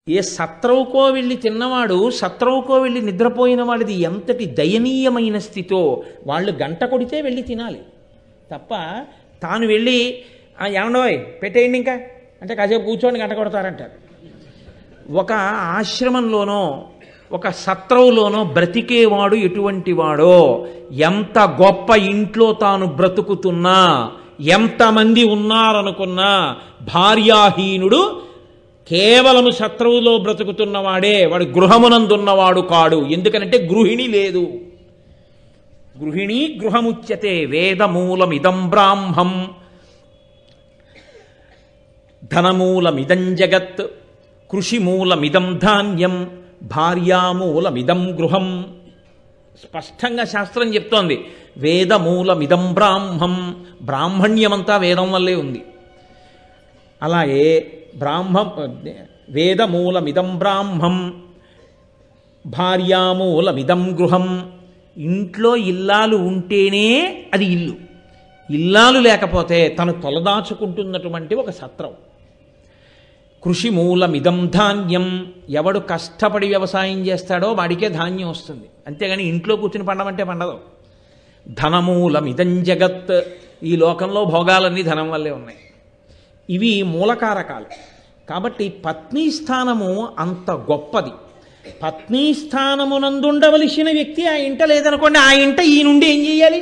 ఏ సత్రవుకో వెళ్ళి తిన్నవాడు సత్రవుకో వెళ్ళి నిద్రపోయిన వాడిది ఎంతటి దయనీయమైన స్థితో వాళ్ళు గంట కొడితే వెళ్ళి తినాలి తప్ప తాను వెళ్ళి "ఆ, ఏమండోయ్ పెట్టేయండి ఇంకా అంటే కాసేపు కూర్చోండి గంట కొడతారంటారు ఒక ఆశ్రమంలోనో ఒక సత్రవులోనో బ్రతికేవాడు ఎటువంటి వాడో ఎంత గొప్ప ఇంట్లో తాను బ్రతుకుతున్నా ఎంతమంది ఉన్నారనుకున్నా భార్యాహీనుడు కేవలము శత్రువులో బ్రతుకుతున్నవాడే వాడు గృహమునందున్నవాడు కాడు ఎందుకనంటే గృహిణి లేదు గృహిణీ గృహముచ్యతే వేదమూలమిదం బ్రాహ్మం ధనమూలమిదం జగత్ కృషిమూలమిదం ధాన్యం భార్యామూలమిదం గృహం స్పష్టంగా శాస్త్రం చెప్తోంది వేదమూలమిదం బ్రాహ్మం బ్రాహ్మణ్యమంతా వేదం వల్లే ఉంది అలాగే బ్రాహ్మ వేదమూలమిదం బ్రాహ్మం భార్యామూలమిదం గృహం ఇంట్లో ఇల్లాలు ఉంటేనే అది ఇల్లు ఇల్లాలు లేకపోతే తను తొలదాచుకుంటున్నటువంటి ఒక సత్రం కృషి మూలమిదం ధాన్యం ఎవడు కష్టపడి వ్యవసాయం చేస్తాడో వాడికే ధాన్యం వస్తుంది అంతేగాని ఇంట్లో కూర్చుని పండమంటే పండదు ధనమూలమిదం జగత్ ఈ లోకంలో భోగాలన్నీ ధనం వల్లే ఉన్నాయి ఇవి మూలకారకాలు కాబట్టి పత్ని స్థానము అంత గొప్పది పత్ని స్థానమునందుండవలసిన వ్యక్తి ఆ ఇంట లేదనుకోండి ఆ ఇంట ఈ నుండి ఏం చేయాలి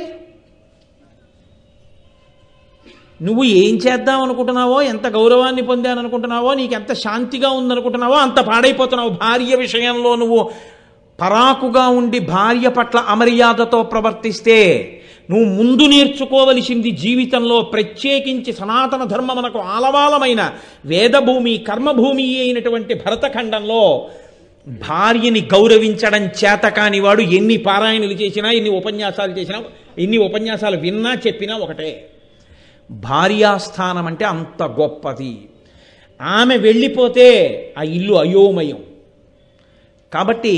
నువ్వు ఏం చేద్దాం అనుకుంటున్నావో ఎంత గౌరవాన్ని పొందాననుకుంటున్నావో నీకు ఎంత శాంతిగా ఉందనుకుంటున్నావో అంత పాడైపోతున్నావు భార్య విషయంలో నువ్వు పరాకుగా ఉండి భార్య పట్ల అమర్యాదతో ప్రవర్తిస్తే నువ్వు ముందు నేర్చుకోవలసింది జీవితంలో ప్రత్యేకించి సనాతన ధర్మమునకు ఆలవాలమైన వేదభూమి కర్మభూమి అయినటువంటి భరతఖండంలో భార్యని గౌరవించడం చేతకాని వాడు ఎన్ని పారాయణలు చేసినా ఎన్ని ఉపన్యాసాలు చేసినా ఎన్ని ఉపన్యాసాలు విన్నా చెప్పినా ఒకటే భార్యాస్థానం అంటే అంత గొప్పది ఆమె వెళ్ళిపోతే ఆ ఇల్లు అయోమయం కాబట్టి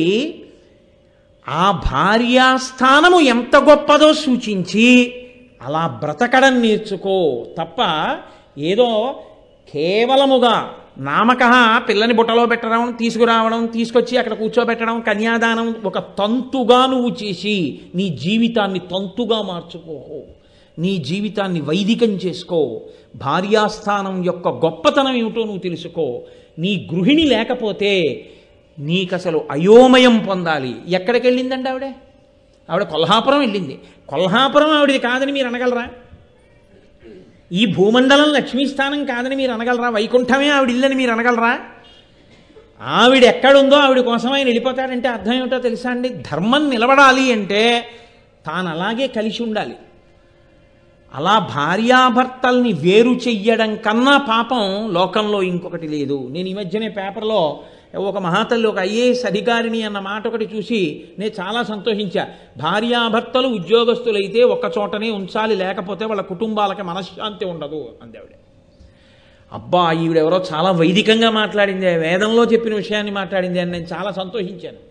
ఆ భార్యాస్థానము ఎంత గొప్పదో సూచించి అలా బ్రతకడం నేర్చుకో తప్ప ఏదో కేవలముగా నామక పిల్లని బుట్టలో పెట్టడం తీసుకురావడం తీసుకొచ్చి అక్కడ కూర్చోబెట్టడం కన్యాదానం ఒక తంతుగా నువ్వు చేసి నీ జీవితాన్ని తంతుగా మార్చుకో నీ జీవితాన్ని వైదికం చేసుకో భార్యాస్థానం యొక్క గొప్పతనం ఏమిటో నువ్వు తెలుసుకో నీ గృహిణి లేకపోతే నీకు అసలు అయోమయం పొందాలి ఎక్కడికి వెళ్ళిందండి ఆవిడ ఆవిడ కొల్హాపురం వెళ్ళింది కొల్హాపురం ఆవిడది కాదని మీరు అనగలరా ఈ భూమండలం లక్ష్మీస్థానం కాదని మీరు అనగలరా వైకుంఠమే ఆవిడ ఇల్లని మీరు అనగలరా ఆవిడ ఎక్కడుందో ఆవిడ కోసం ఆయన వెళ్ళిపోతాడంటే అర్థం ఏమిటో తెలుసా అండి ధర్మం నిలబడాలి అంటే తాను అలాగే కలిసి ఉండాలి అలా భార్యాభర్తల్ని వేరు చెయ్యడం కన్నా పాపం లోకంలో ఇంకొకటి లేదు నేను ఈ మధ్యనే పేపర్లో ఒక మహాతల్లి ఒక ఐఏఎస్ అధికారిని అన్న మాట ఒకటి చూసి నేను చాలా సంతోషించా భార్యాభర్తలు ఉద్యోగస్తులైతే ఒక్క చోటనే ఉంచాలి లేకపోతే వాళ్ళ కుటుంబాలకి మనశ్శాంతి ఉండదు అందేవిడ అబ్బా ఈవిడెవరో చాలా వైదికంగా మాట్లాడింది వేదంలో చెప్పిన విషయాన్ని మాట్లాడింది అని నేను చాలా సంతోషించాను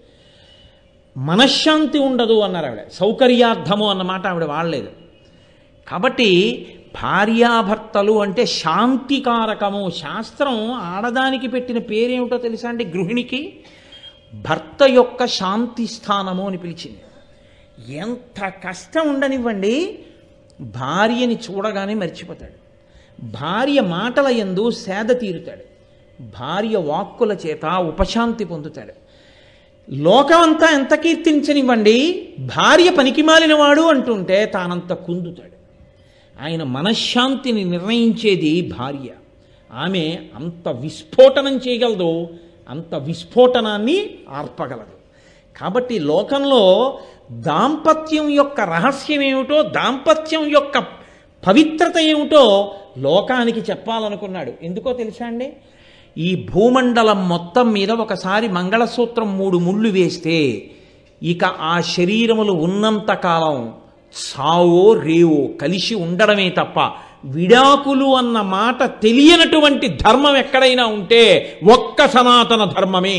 మనశ్శాంతి ఉండదు అన్నారు ఆవిడ సౌకర్యార్థము అన్న మాట ఆవిడ వాడలేదు కాబట్టి భార్యాభర్తలు అంటే శాంతికారకము శాస్త్రం ఆడదానికి పెట్టిన పేరేమిటో తెలుసా అంటే గృహిణికి భర్త యొక్క శాంతి స్థానము అని పిలిచింది ఎంత కష్టం ఉండనివ్వండి భార్యని చూడగానే మర్చిపోతాడు భార్య మాటల ఎందు సేద తీరుతాడు భార్య వాక్కుల చేత ఉపశాంతి పొందుతాడు లోకమంతా ఎంత కీర్తించనివ్వండి భార్య పనికిమాలినవాడు అంటుంటే తానంత కుందుతాడు ఆయన మనశ్శాంతిని నిర్ణయించేది భార్య ఆమె అంత విస్ఫోటనం చేయగలదు అంత విస్ఫోటనాన్ని ఆర్పగలదు కాబట్టి లోకంలో దాంపత్యం యొక్క రహస్యం ఏమిటో దాంపత్యం యొక్క పవిత్రత ఏమిటో లోకానికి చెప్పాలనుకున్నాడు ఎందుకో తెలుసా అండి ఈ భూమండలం మొత్తం మీద ఒకసారి మంగళసూత్రం మూడు ముళ్ళు వేస్తే ఇక ఆ శరీరములు ఉన్నంత కాలం సావో రేవో కలిసి ఉండడమే తప్ప విడాకులు అన్న మాట తెలియనటువంటి ధర్మం ఎక్కడైనా ఉంటే ఒక్క సనాతన ధర్మమే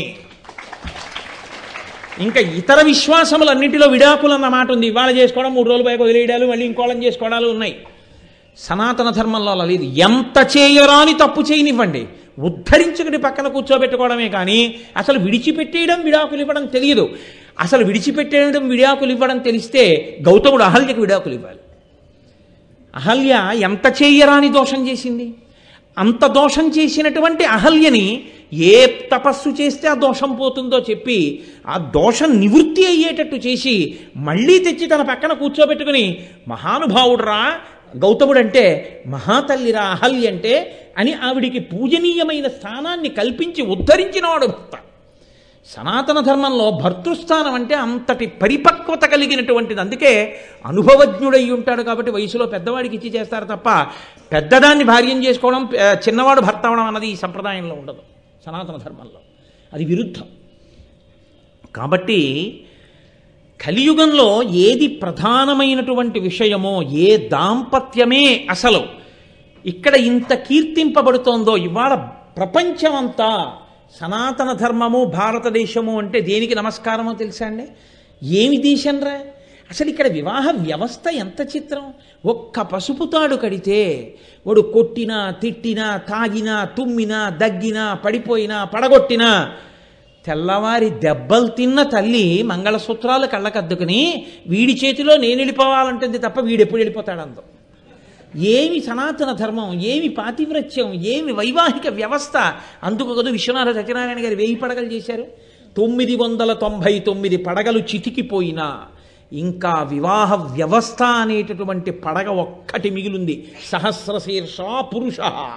ఇంకా ఇతర విశ్వాసములన్నింటిలో విడాకులు అన్న మాట ఉంది ఇవాళ చేసుకోవడం మూడు రోజులు పైకి వదిలేయడాలు మళ్ళీ ఇంకోళ్ళని చేసుకోవడాలు ఉన్నాయి సనాతన ధర్మంలో అలా లేదు ఎంత చేయరాని తప్పు చేయనివ్వండి ఉద్ధరించుకుని పక్కన కూర్చోబెట్టుకోవడమే కానీ అసలు విడిచిపెట్టేయడం విడాకులు ఇవ్వడం తెలియదు అసలు విడిచిపెట్టేయడం విడాకులు ఇవ్వడం తెలిస్తే గౌతముడు అహల్యకు విడాకులు ఇవ్వాలి అహల్య ఎంత చేయరాని దోషం చేసింది అంత దోషం చేసినటువంటి అహల్యని ఏ తపస్సు చేస్తే ఆ దోషం పోతుందో చెప్పి ఆ దోషం నివృత్తి అయ్యేటట్టు చేసి మళ్ళీ తెచ్చి తన పక్కన కూర్చోబెట్టుకుని మహానుభావుడురా గౌతముడంటే మహాతల్లిరా అహల్య అంటే అని ఆవిడికి పూజనీయమైన స్థానాన్ని కల్పించి ఉద్ధరించినవాడు భర్త సనాతన ధర్మంలో భర్తృస్థానం అంటే అంతటి పరిపక్వత కలిగినటువంటిది అందుకే అనుభవజ్ఞుడై ఉంటాడు కాబట్టి వయసులో పెద్దవాడికి ఇచ్చి చేస్తారు తప్ప పెద్దదాన్ని భార్యం చేసుకోవడం ఆ, చిన్నవాడు భర్త అవడం అన్నది ఈ సంప్రదాయంలో ఉండదు సనాతన ధర్మంలో అది విరుద్ధం కాబట్టి కలియుగంలో ఏది ప్రధానమైనటువంటి విషయమో ఏ దాంపత్యమే అసలు ఇక్కడ ఇంత కీర్తింపబడుతోందో ఇవాళ ప్రపంచమంతా సనాతన ధర్మము భారతదేశము అంటే దేనికి నమస్కారమో తెలుసా అండి ఏమి దేశంరా అసలు ఇక్కడ వివాహ వ్యవస్థ ఎంత చిత్రం ఒక్క పసుపు తాడు కడితే వాడు కొట్టినా తిట్టినా తాగినా తుమ్మినా దగ్గినా పడిపోయినా పడగొట్టినా తెల్లవారి దెబ్బలు తిన్న తల్లి మంగళసూత్రాలు కళ్ళకద్దుకుని వీడి చేతిలో నేను వెళ్ళిపోవాలంటుంది తప్ప వీడెప్పుడు వెళ్ళిపోతాడు అందో ఏమి సనాతన ధర్మం ఏమి పాతివ్రత్యం ఏమి వైవాహిక వ్యవస్థ అందుకు కదా విశ్వనాథ సత్యనారాయణ గారు వెయ్యి పడగలు చేశారు తొమ్మిది వందల తొంభై తొమ్మిది పడగలు చితికిపోయినా ఇంకా వివాహ వ్యవస్థ అనేటటువంటి పడగ ఒక్కటి మిగిలింది సహస్రశీర్ష పురుష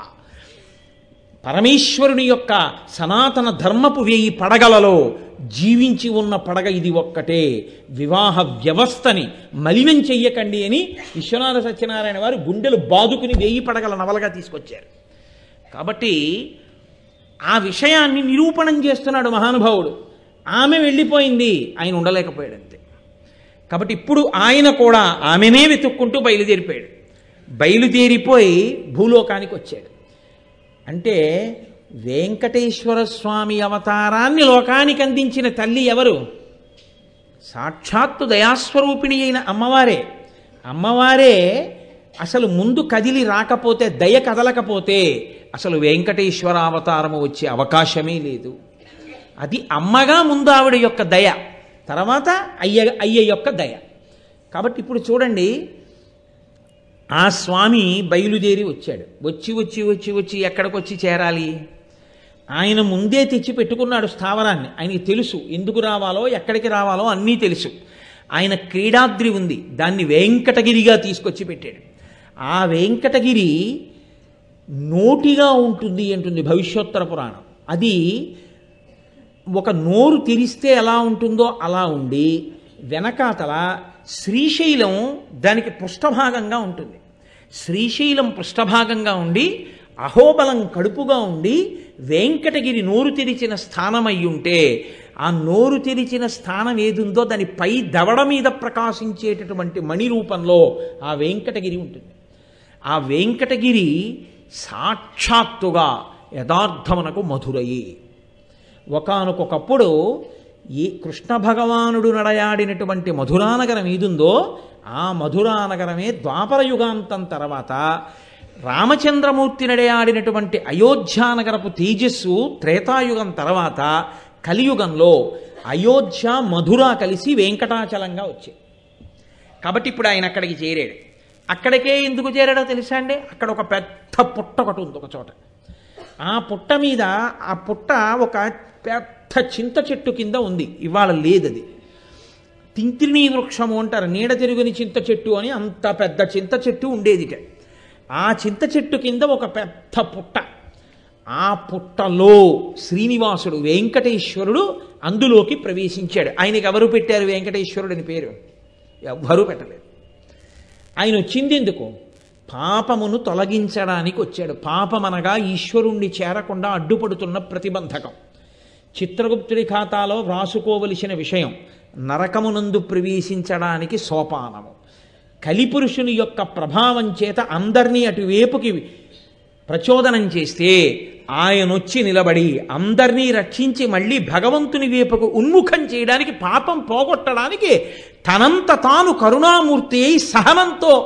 పరమేశ్వరుని యొక్క సనాతన ధర్మపు వేయి పడగలలో జీవించి ఉన్న పడగ ఇది ఒక్కటే వివాహ వ్యవస్థని మలినం చెయ్యకండి అని విశ్వనాథ సత్యనారాయణ వారు గుండెలు బాదుకుని వేయి పడగల నవలగా తీసుకొచ్చారు కాబట్టి ఆ విషయాన్ని నిరూపణం చేస్తున్నాడు మహానుభావుడు ఆమె వెళ్ళిపోయింది ఆయన ఉండలేకపోయాడు అంతే కాబట్టి ఇప్పుడు ఆయన కూడా ఆమెనే వెతుక్కుంటూ బయలుదేరిపోయాడు బయలుదేరిపోయి భూలోకానికి వచ్చాడు అంటే వెంకటేశ్వర స్వామి అవతారాన్ని లోకానికి అందించిన తల్లి ఎవరు సాక్షాత్తు దయాస్వరూపిణి అయిన అమ్మవారే అమ్మవారే అసలు ముందు కదిలి రాకపోతే దయ కదలకపోతే అసలు వెంకటేశ్వర అవతారము వచ్చే అవకాశమే లేదు అది అమ్మగా ముందు ఆవిడ యొక్క దయ తర్వాత అయ్య అయ్య యొక్క దయ కాబట్టి ఇప్పుడు చూడండి ఆ స్వామి బయలుదేరి వచ్చాడు వచ్చి వచ్చి వచ్చి వచ్చి ఎక్కడికి వచ్చి చేరాలి ఆయన ముందే తెచ్చి పెట్టుకున్నాడు స్థావరాన్ని ఆయనకి తెలుసు ఎందుకు రావాలో ఎక్కడికి రావాలో అన్నీ తెలుసు ఆయన క్రీడాద్రి ఉంది దాన్ని వెంకటగిరిగా తీసుకొచ్చి పెట్టాడు ఆ వెంకటగిరి నోటిగా ఉంటుంది అంటుంది భవిష్యోత్తర పురాణం అది ఒక నోరు తెరిస్తే ఎలా ఉంటుందో అలా ఉండి వెనకాతల శ్రీశైలం దానికి పృష్ఠభాగంగా ఉంటుంది శ్రీశైలం పృష్ఠభాగంగా ఉండి అహోబలం కడుపుగా ఉండి వెంకటగిరి నోరు తెరిచిన స్థానం అయి ఉంటే ఆ నోరు తెరిచిన స్థానం ఏదుందో దాని పై దవడ మీద ప్రకాశించేటటువంటి మణి రూపంలో ఆ వెంకటగిరి ఉంటుంది ఆ వెంకటగిరి సాక్షాత్తుగా యథార్థమునకు మధురయి ఒకానొకప్పుడు ఈ కృష్ణ భగవానుడు నడయాడినటువంటి మధురానగరం ఏదుందో ఆ మధురానగరమే ద్వాపర యుగాంతం తర్వాత రామచంద్రమూర్తి నడయాడినటువంటి అయోధ్యానగరపు తేజస్సు త్రేతాయుగం తర్వాత కలియుగంలో అయోధ్య మధుర కలిసి వెంకటాచలంగా వచ్చాయి కాబట్టి ఇప్పుడు ఆయన అక్కడికి చేరాడు అక్కడికే ఎందుకు చేరాడో తెలుసా అండి అక్కడ ఒక పెద్ద పుట్ట ఒకటి ఉంది ఒక చోట ఆ పుట్ట మీద ఆ పుట్ట ఒక పెద్ద చింత చెట్టు కింద ఉంది ఇవాళ లేదది తింత్రిణీ వృక్షము అంటారు నీడ తిరుగుని చింత చెట్టు అని అంత పెద్ద చింత చెట్టు ఉండేదిట ఆ చింత చెట్టు కింద ఒక పెద్ద పుట్ట ఆ పుట్టలో శ్రీనివాసుడు వెంకటేశ్వరుడు అందులోకి ప్రవేశించాడు ఆయనకి ఎవరు పెట్టారు వెంకటేశ్వరుడు అని పేరు ఎవ్వరూ పెట్టలేదు ఆయన వచ్చింది ఎందుకు పాపమును తొలగించడానికి వచ్చాడు పాపమనగా ఈశ్వరుణ్ణి చేరకుండా అడ్డుపడుతున్న ప్రతిబంధకం చిత్రగుప్తుడి ఖాతాలో వ్రాసుకోవలసిన విషయం నరకమునందు ప్రవేశించడానికి సోపానము కలిపురుషుని యొక్క ప్రభావం చేత అందరినీ అటువైపుకి ప్రచోదనం చేస్తే ఆయన వచ్చి నిలబడి అందరినీ రక్షించి మళ్ళీ భగవంతుని వైపుకు ఉన్ముఖం చేయడానికి పాపం పోగొట్టడానికి తనంత తాను కరుణామూర్తి అయి సహనంతో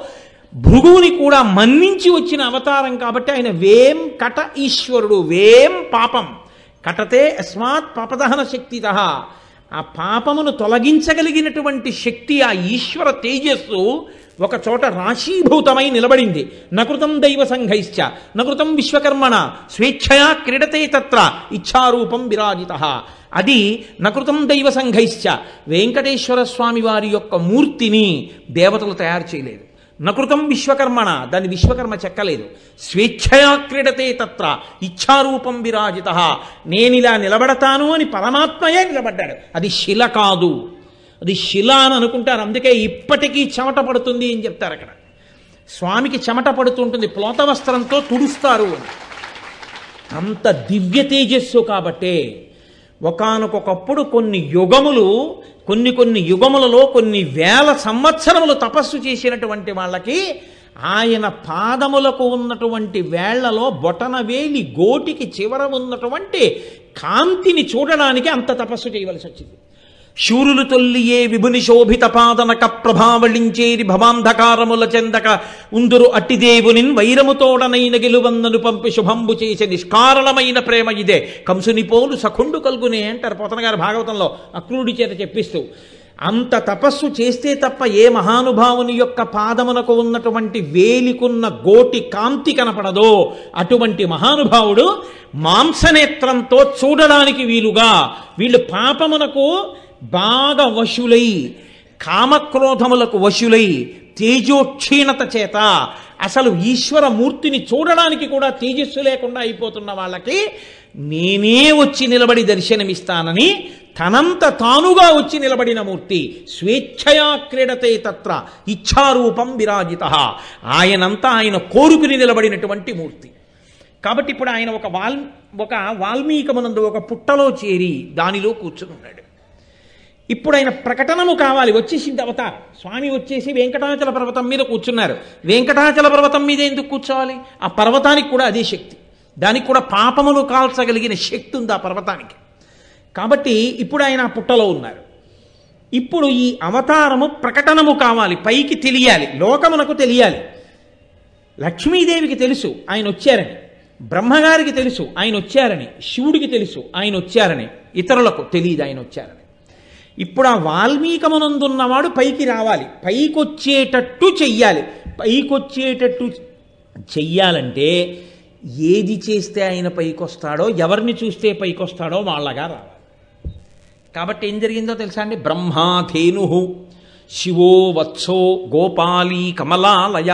భృగువుని కూడా మన్నించి వచ్చిన అవతారం కాబట్టి ఆయన వేం కట ఈశ్వరుడు వేం పాపం కటతే అస్మాత్ పాపదహన శక్తిత ఆ పాపమును తొలగించగలిగినటువంటి శక్తి ఆ ఈశ్వర తేజస్సు ఒక చోట రాశీభూతమై నిలబడింది నకృతం దైవ సంఘైశ్చ నకృతం విశ్వకర్మణ స్వేచ్ఛయా క్రీడతే తత్ర ఇచ్ఛారూపం విరాజిత అది నకృతం దైవ సంఘైశ్చ వెంకటేశ్వర స్వామి వారి యొక్క మూర్తిని దేవతలు తయారు చేయలేదు నకృతం విశ్వకర్మణ దాన్ని విశ్వకర్మ చెక్కలేదు స్వేచ్ఛయా క్రీడతే తత్ర ఇచ్ఛారూపం విరాజిత నేనిలా నిలబడతాను అని పరమాత్మయే నిలబడ్డాడు అది శిల కాదు అది శిల అని అనుకుంటారు అందుకే ఇప్పటికీ చెమట పడుతుంది అని చెప్తారు అక్కడ స్వామికి చెమట పడుతుంటుంది ప్లోత వస్త్రంతో తుడుస్తారు అని అంత దివ్య తేజస్సు కాబట్టే ఒకానొకప్పుడు కొన్ని యుగములు కొన్ని కొన్ని యుగములలో కొన్ని వేల సంవత్సరములు తపస్సు చేసినటువంటి వాళ్ళకి ఆయన పాదములకు ఉన్నటువంటి వేళ్లలో బొటనవేలి గోటికి చివర ఉన్నటువంటి కాంతిని చూడడానికి అంత తపస్సు చేయవలసి వచ్చింది శూరులు తొల్లియే విభుని శోభిత పాదనక ప్రభావళించేరి భవాంధకారముల చెందక ఉందురు అట్టిదేవునిన్ వైరముతోడనైన గెలువందను పంపి శుభంబు చేసే నిష్కారణమైన ప్రేమ ఇదే కంసుని పోలు సఖుండు కలుగునే అంటారు పోతన గారు భాగవతంలో అక్రూడి చేత చెప్పిస్తూ అంత తపస్సు చేస్తే తప్ప ఏ మహానుభావుని యొక్క పాదమునకు ఉన్నటువంటి వేలికున్న గోటి కాంతి కనపడదో అటువంటి మహానుభావుడు మాంసనేత్రంతో చూడడానికి వీలుగా వీళ్ళు పాపమునకు బాగా వశులై కామక్రోధములకు వశులై తేజోక్షీణత చేత అసలు ఈశ్వర మూర్తిని చూడడానికి కూడా తేజస్సు లేకుండా అయిపోతున్న వాళ్ళకి నేనే వచ్చి నిలబడి దర్శనమిస్తానని తనంత తానుగా వచ్చి నిలబడిన మూర్తి స్వేచ్ఛయా క్రీడతే తత్ర ఇచ్ఛారూపం విరాజిత ఆయనంతా ఆయన కోరుకుని నిలబడినటువంటి మూర్తి కాబట్టి ఇప్పుడు ఆయన ఒక వాల్ ఒక వాల్మీకమునందు ఒక పుట్టలో చేరి దానిలో కూర్చుని ఉన్నాడు ఇప్పుడు ఆయన ప్రకటనము కావాలి వచ్చేసింది అవతారం స్వామి వచ్చేసి వెంకటాచల పర్వతం మీద కూర్చున్నారు వెంకటాచల పర్వతం మీద ఎందుకు కూర్చోవాలి ఆ పర్వతానికి కూడా అదే శక్తి దానికి కూడా పాపములు కాల్చగలిగిన శక్తి ఉంది ఆ పర్వతానికి కాబట్టి ఇప్పుడు ఆయన ఆ పుట్టలో ఉన్నారు ఇప్పుడు ఈ అవతారము ప్రకటనము కావాలి పైకి తెలియాలి లోకమునకు తెలియాలి లక్ష్మీదేవికి తెలుసు ఆయన వచ్చారని బ్రహ్మగారికి తెలుసు ఆయన వచ్చారని శివుడికి తెలుసు ఆయన వచ్చారని ఇతరులకు తెలియదు ఆయన వచ్చారని ఇప్పుడు ఆ వాల్మీకమునందున్నవాడు పైకి రావాలి పైకొచ్చేటట్టు చెయ్యాలి పైకొచ్చేటట్టు చెయ్యాలంటే ఏది చేస్తే ఆయన పైకొస్తాడో ఎవరిని చూస్తే పైకొస్తాడో వాళ్ళగా రావాలి కాబట్టి ఏం జరిగిందో తెలుసా అండి బ్రహ్మాధేను శివో వత్సో గోపాలి కమలాలయ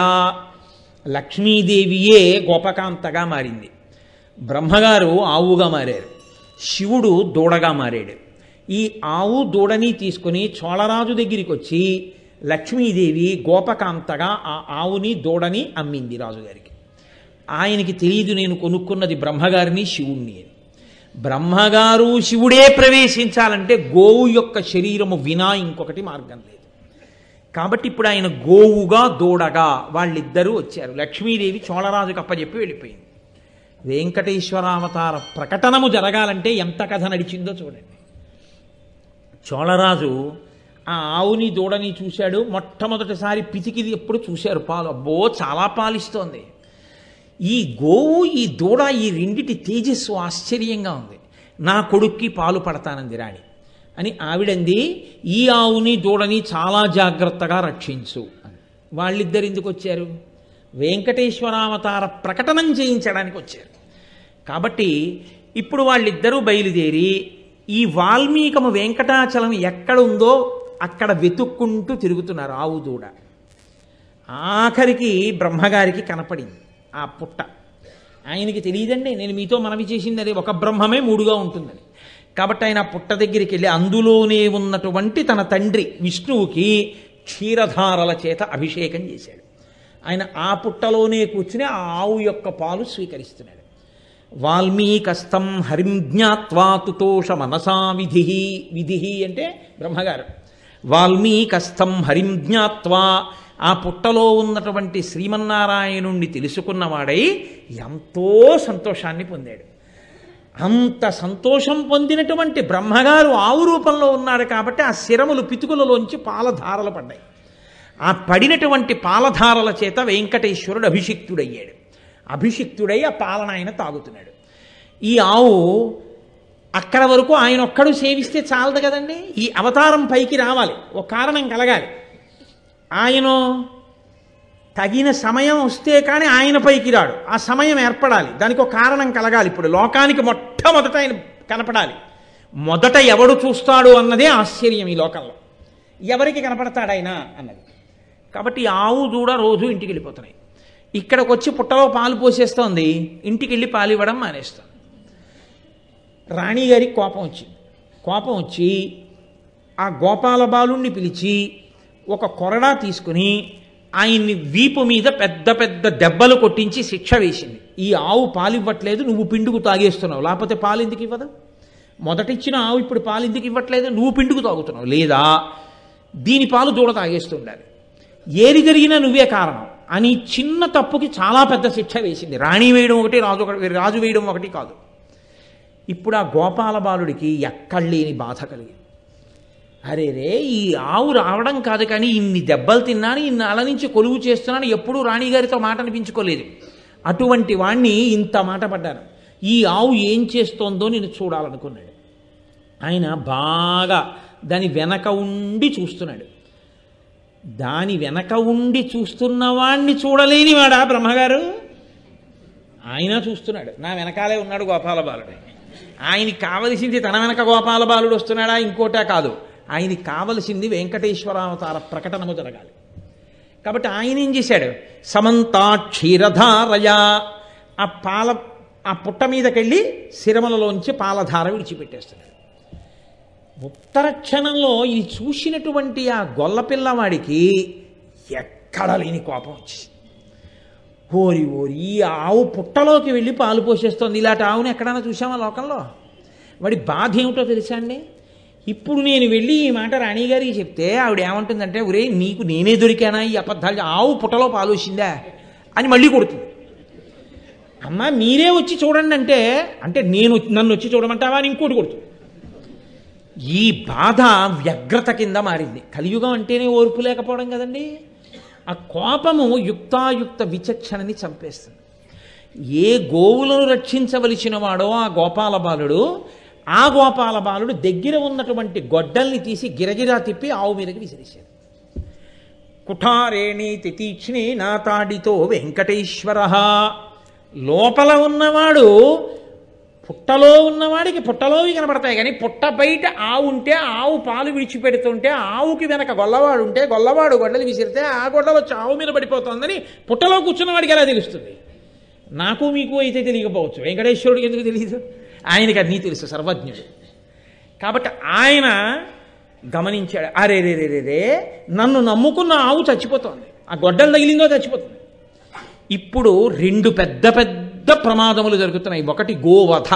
లక్ష్మీదేవియే గోపకాంతగా మారింది బ్రహ్మగారు ఆవుగా మారారు శివుడు దూడగా మారాడు ఈ ఆవు దూడని తీసుకుని చోళరాజు దగ్గరికి వచ్చి లక్ష్మీదేవి గోపకాంతగా ఆ ఆవుని దూడని అమ్మింది రాజుగారికి ఆయనకి తెలియదు నేను కొనుక్కున్నది బ్రహ్మగారిని శివుణ్ణి అని బ్రహ్మగారు శివుడే ప్రవేశించాలంటే గోవు యొక్క శరీరము వినా ఇంకొకటి మార్గం లేదు కాబట్టి ఇప్పుడు ఆయన గోవుగా దూడగా వాళ్ళిద్దరూ వచ్చారు లక్ష్మీదేవి చోళరాజుకు అప్పచెప్పి వెళ్ళిపోయింది వెంకటేశ్వరావతార ప్రకటనము జరగాలంటే ఎంత కథ నడిచిందో చూడండి చోళరాజు ఆ ఆవుని దూడని చూశాడు మొట్టమొదటిసారి పితికిది ఎప్పుడు చూశారు పాలు అబ్బో చాలా పాలిస్తోంది ఈ గోవు ఈ దూడ ఈ రెండిటి తేజస్సు ఆశ్చర్యంగా ఉంది నా కొడుక్కి పాలు పడతానంది రాణి అని ఆవిడంది ఈ ఆవుని దూడని చాలా జాగ్రత్తగా రక్షించు అని వాళ్ళిద్దరు ఎందుకు వచ్చారు వెంకటేశ్వరావతార ప్రకటనం చేయించడానికి వచ్చారు కాబట్టి ఇప్పుడు వాళ్ళిద్దరూ బయలుదేరి ఈ వాల్మీకము వెంకటాచలం ఎక్కడ ఉందో అక్కడ వెతుక్కుంటూ తిరుగుతున్నారు ఆవు దూడ ఆఖరికి బ్రహ్మగారికి కనపడింది ఆ పుట్ట ఆయనకి తెలియదండి నేను మీతో మనవి చేసింది అది ఒక బ్రహ్మమే మూడుగా ఉంటుందని కాబట్టి ఆయన ఆ పుట్ట దగ్గరికి వెళ్ళి అందులోనే ఉన్నటువంటి తన తండ్రి విష్ణువుకి క్షీరధారల చేత అభిషేకం చేశాడు ఆయన ఆ పుట్టలోనే కూర్చుని ఆ ఆవు యొక్క పాలు స్వీకరిస్తున్నాడు వాల్మీకస్తం హరిం జ్ఞాత్వా తుతోష మనసా విధి విధి అంటే బ్రహ్మగారు వాల్మీకస్థం హరిం జ్ఞాత్వా ఆ పుట్టలో ఉన్నటువంటి శ్రీమన్నారాయణుణ్ణి తెలుసుకున్నవాడై ఎంతో సంతోషాన్ని పొందాడు అంత సంతోషం పొందినటువంటి బ్రహ్మగారు ఆవు రూపంలో ఉన్నాడు కాబట్టి ఆ శిరములు పితుకులలోంచి పాలధారలు పడ్డాయి ఆ పడినటువంటి పాలధారల చేత వెంకటేశ్వరుడు అభిషిక్తుడయ్యాడు అభిషిక్తుడై ఆ పాలన ఆయన తాగుతున్నాడు ఈ ఆవు అక్కడ వరకు ఆయన ఒక్కడు సేవిస్తే చాలదు కదండి ఈ అవతారం పైకి రావాలి ఒక కారణం కలగాలి ఆయన తగిన సమయం వస్తే కానీ ఆయన పైకి రాడు ఆ సమయం ఏర్పడాలి దానికి ఒక కారణం కలగాలి ఇప్పుడు లోకానికి మొట్టమొదట ఆయన కనపడాలి మొదట ఎవడు చూస్తాడు అన్నదే ఆశ్చర్యం ఈ లోకంలో ఎవరికి కనపడతాడు ఆయన అన్నది కాబట్టి ఈ ఆవు దూడ రోజు ఇంటికి వెళ్ళిపోతున్నాయి ఇక్కడికి వచ్చి పుట్టలో పాలు పోసేస్తోంది ఇంటికి వెళ్ళి పాలు ఇవ్వడం మానేస్తాం రాణిగారికి కోపం వచ్చింది కోపం వచ్చి ఆ గోపాల బాలుణ్ణి పిలిచి ఒక కొరడా తీసుకుని ఆయన్ని వీపు మీద పెద్ద పెద్ద దెబ్బలు కొట్టించి శిక్ష వేసింది ఈ ఆవు పాలు ఇవ్వట్లేదు నువ్వు పిండుకు తాగేస్తున్నావు లేకపోతే పాలు ఎందుకు ఇవ్వదు మొదటిచ్చిన ఆవు ఇప్పుడు పాలు ఎందుకు ఇవ్వట్లేదు నువ్వు పిండుకు తాగుతున్నావు లేదా దీని పాలు దూడ తాగేస్తుండాలి ఏది జరిగినా నువ్వే కారణం అని చిన్న తప్పుకి చాలా పెద్ద శిక్ష వేసింది రాణి వేయడం ఒకటి రాజు ఒకటి రాజు వేయడం ఒకటి కాదు ఇప్పుడు ఆ గోపాల బాలుడికి ఎక్కడలేని బాధ కలిగింది అరే రే ఈ ఆవు రావడం కాదు కానీ ఇన్ని దెబ్బలు తిన్నాను ఇన్ని అల నుంచి కొలువు చేస్తున్నాను ఎప్పుడూ రాణిగారితో మాట అనిపించుకోలేదు అటువంటి వాణ్ణి ఇంత మాట పడ్డాను ఈ ఆవు ఏం చేస్తోందో నేను చూడాలనుకున్నాడు ఆయన బాగా దాని వెనక ఉండి చూస్తున్నాడు దాని వెనక ఉండి చూస్తున్న వాణ్ణి చూడలేని వాడా బ్రహ్మగారు ఆయన చూస్తున్నాడు నా వెనకాలే ఉన్నాడు గోపాల బాలుడు ఆయనకి కావలసింది తన వెనక గోపాల బాలుడు వస్తున్నాడా ఇంకోటా కాదు ఆయనకి కావలసింది వెంకటేశ్వరావతార ప్రకటనము జరగాలి కాబట్టి ఆయన ఏం చేశాడు సమంతా క్షీరధారయ ఆ పాల ఆ పుట్ట మీదకెళ్ళి శిరమలలోంచి పాలధార విడిచిపెట్టేస్తున్నాడు ఉత్తర క్షణంలో ఇది చూసినటువంటి ఆ గొల్ల పిల్లవాడికి ఎక్కడ లేని కోపం వచ్చింది ఓరి ఓరి ఈ ఆవు పుట్టలోకి వెళ్ళి పాలు పోసేస్తోంది ఇలాంటి ఆవుని ఎక్కడైనా చూసామా లోకంలో వాడి బాధ ఏమిటో తెలుసా అండి ఇప్పుడు నేను వెళ్ళి ఈ మాట రాణిగారికి చెప్తే ఆవిడ ఏమంటుందంటే ఒరే నీకు నేనే దొరికానా ఈ అబద్ధాలు ఆవు పుట్టలో పాలు వచ్చిందా అని మళ్ళీ కొడుతుంది అమ్మ మీరే వచ్చి చూడండి అంటే అంటే నేను నన్ను వచ్చి చూడమంటావా అని ఇంకోటి కొడుతుంది ఈ బాధ వ్యగ్రత కింద మారింది కలియుగం అంటేనే ఓర్పు లేకపోవడం కదండి ఆ కోపము యుక్తాయుక్త విచక్షణని చంపేస్తుంది ఏ గోవులను రక్షించవలసిన వాడో ఆ గోపాల బాలుడు ఆ గోపాల బాలుడు దగ్గర ఉన్నటువంటి గొడ్డల్ని తీసి గిరగిరా తిప్పి ఆవు మీదకి విసిరేశాడు కుఠారేణి తితీక్ష్ణి నా తాడితో వెంకటేశ్వర లోపల ఉన్నవాడు పుట్టలో ఉన్నవాడికి పుట్టలోవి కనపడతాయి కానీ పుట్ట బయట ఆవు ఉంటే ఆవు పాలు విడిచిపెడుతుంటే ఆవుకి వెనక గొల్లవాడు ఉంటే గొల్లవాడు గొడ్డలు విసిరితే ఆ గొడ్డలు వచ్చి ఆవు మీద పడిపోతుందని పుట్టలో కూర్చున్న వాడికి ఎలా తెలుస్తుంది నాకు మీకు అయితే తెలియకపోవచ్చు వెంకటేశ్వరుడికి ఎందుకు తెలియదు ఆయనకి అన్నీ తెలుసు సర్వజ్ఞుడు కాబట్టి ఆయన గమనించాడు అరే రే రే రే రే నన్ను నమ్ముకున్న ఆవు చచ్చిపోతోంది ఆ గొడ్డలు తగిలిందో చచ్చిపోతుంది ఇప్పుడు రెండు పెద్ద పెద్ద ప్రమాదములు జరుగుతున్నాయి ఒకటి గోవధ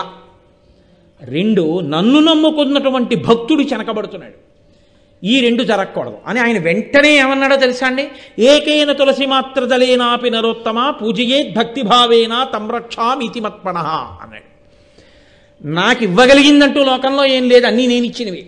రెండు నన్ను నమ్ముకున్నటువంటి భక్తుడు చెనకబడుతున్నాడు ఈ రెండు జరగకూడదు అని ఆయన వెంటనే ఏమన్నాడో తెలుసా అండి ఏకేన తులసి మాత్ర దళేనాపి నరోత్తమ పూజయేద్ భక్తిభావేన తమ్రక్షామితి మత్పణ అన్నాడు నాకు ఇవ్వగలిగిందంటూ లోకంలో ఏం లేదు అన్నీ నేను ఇచ్చినవి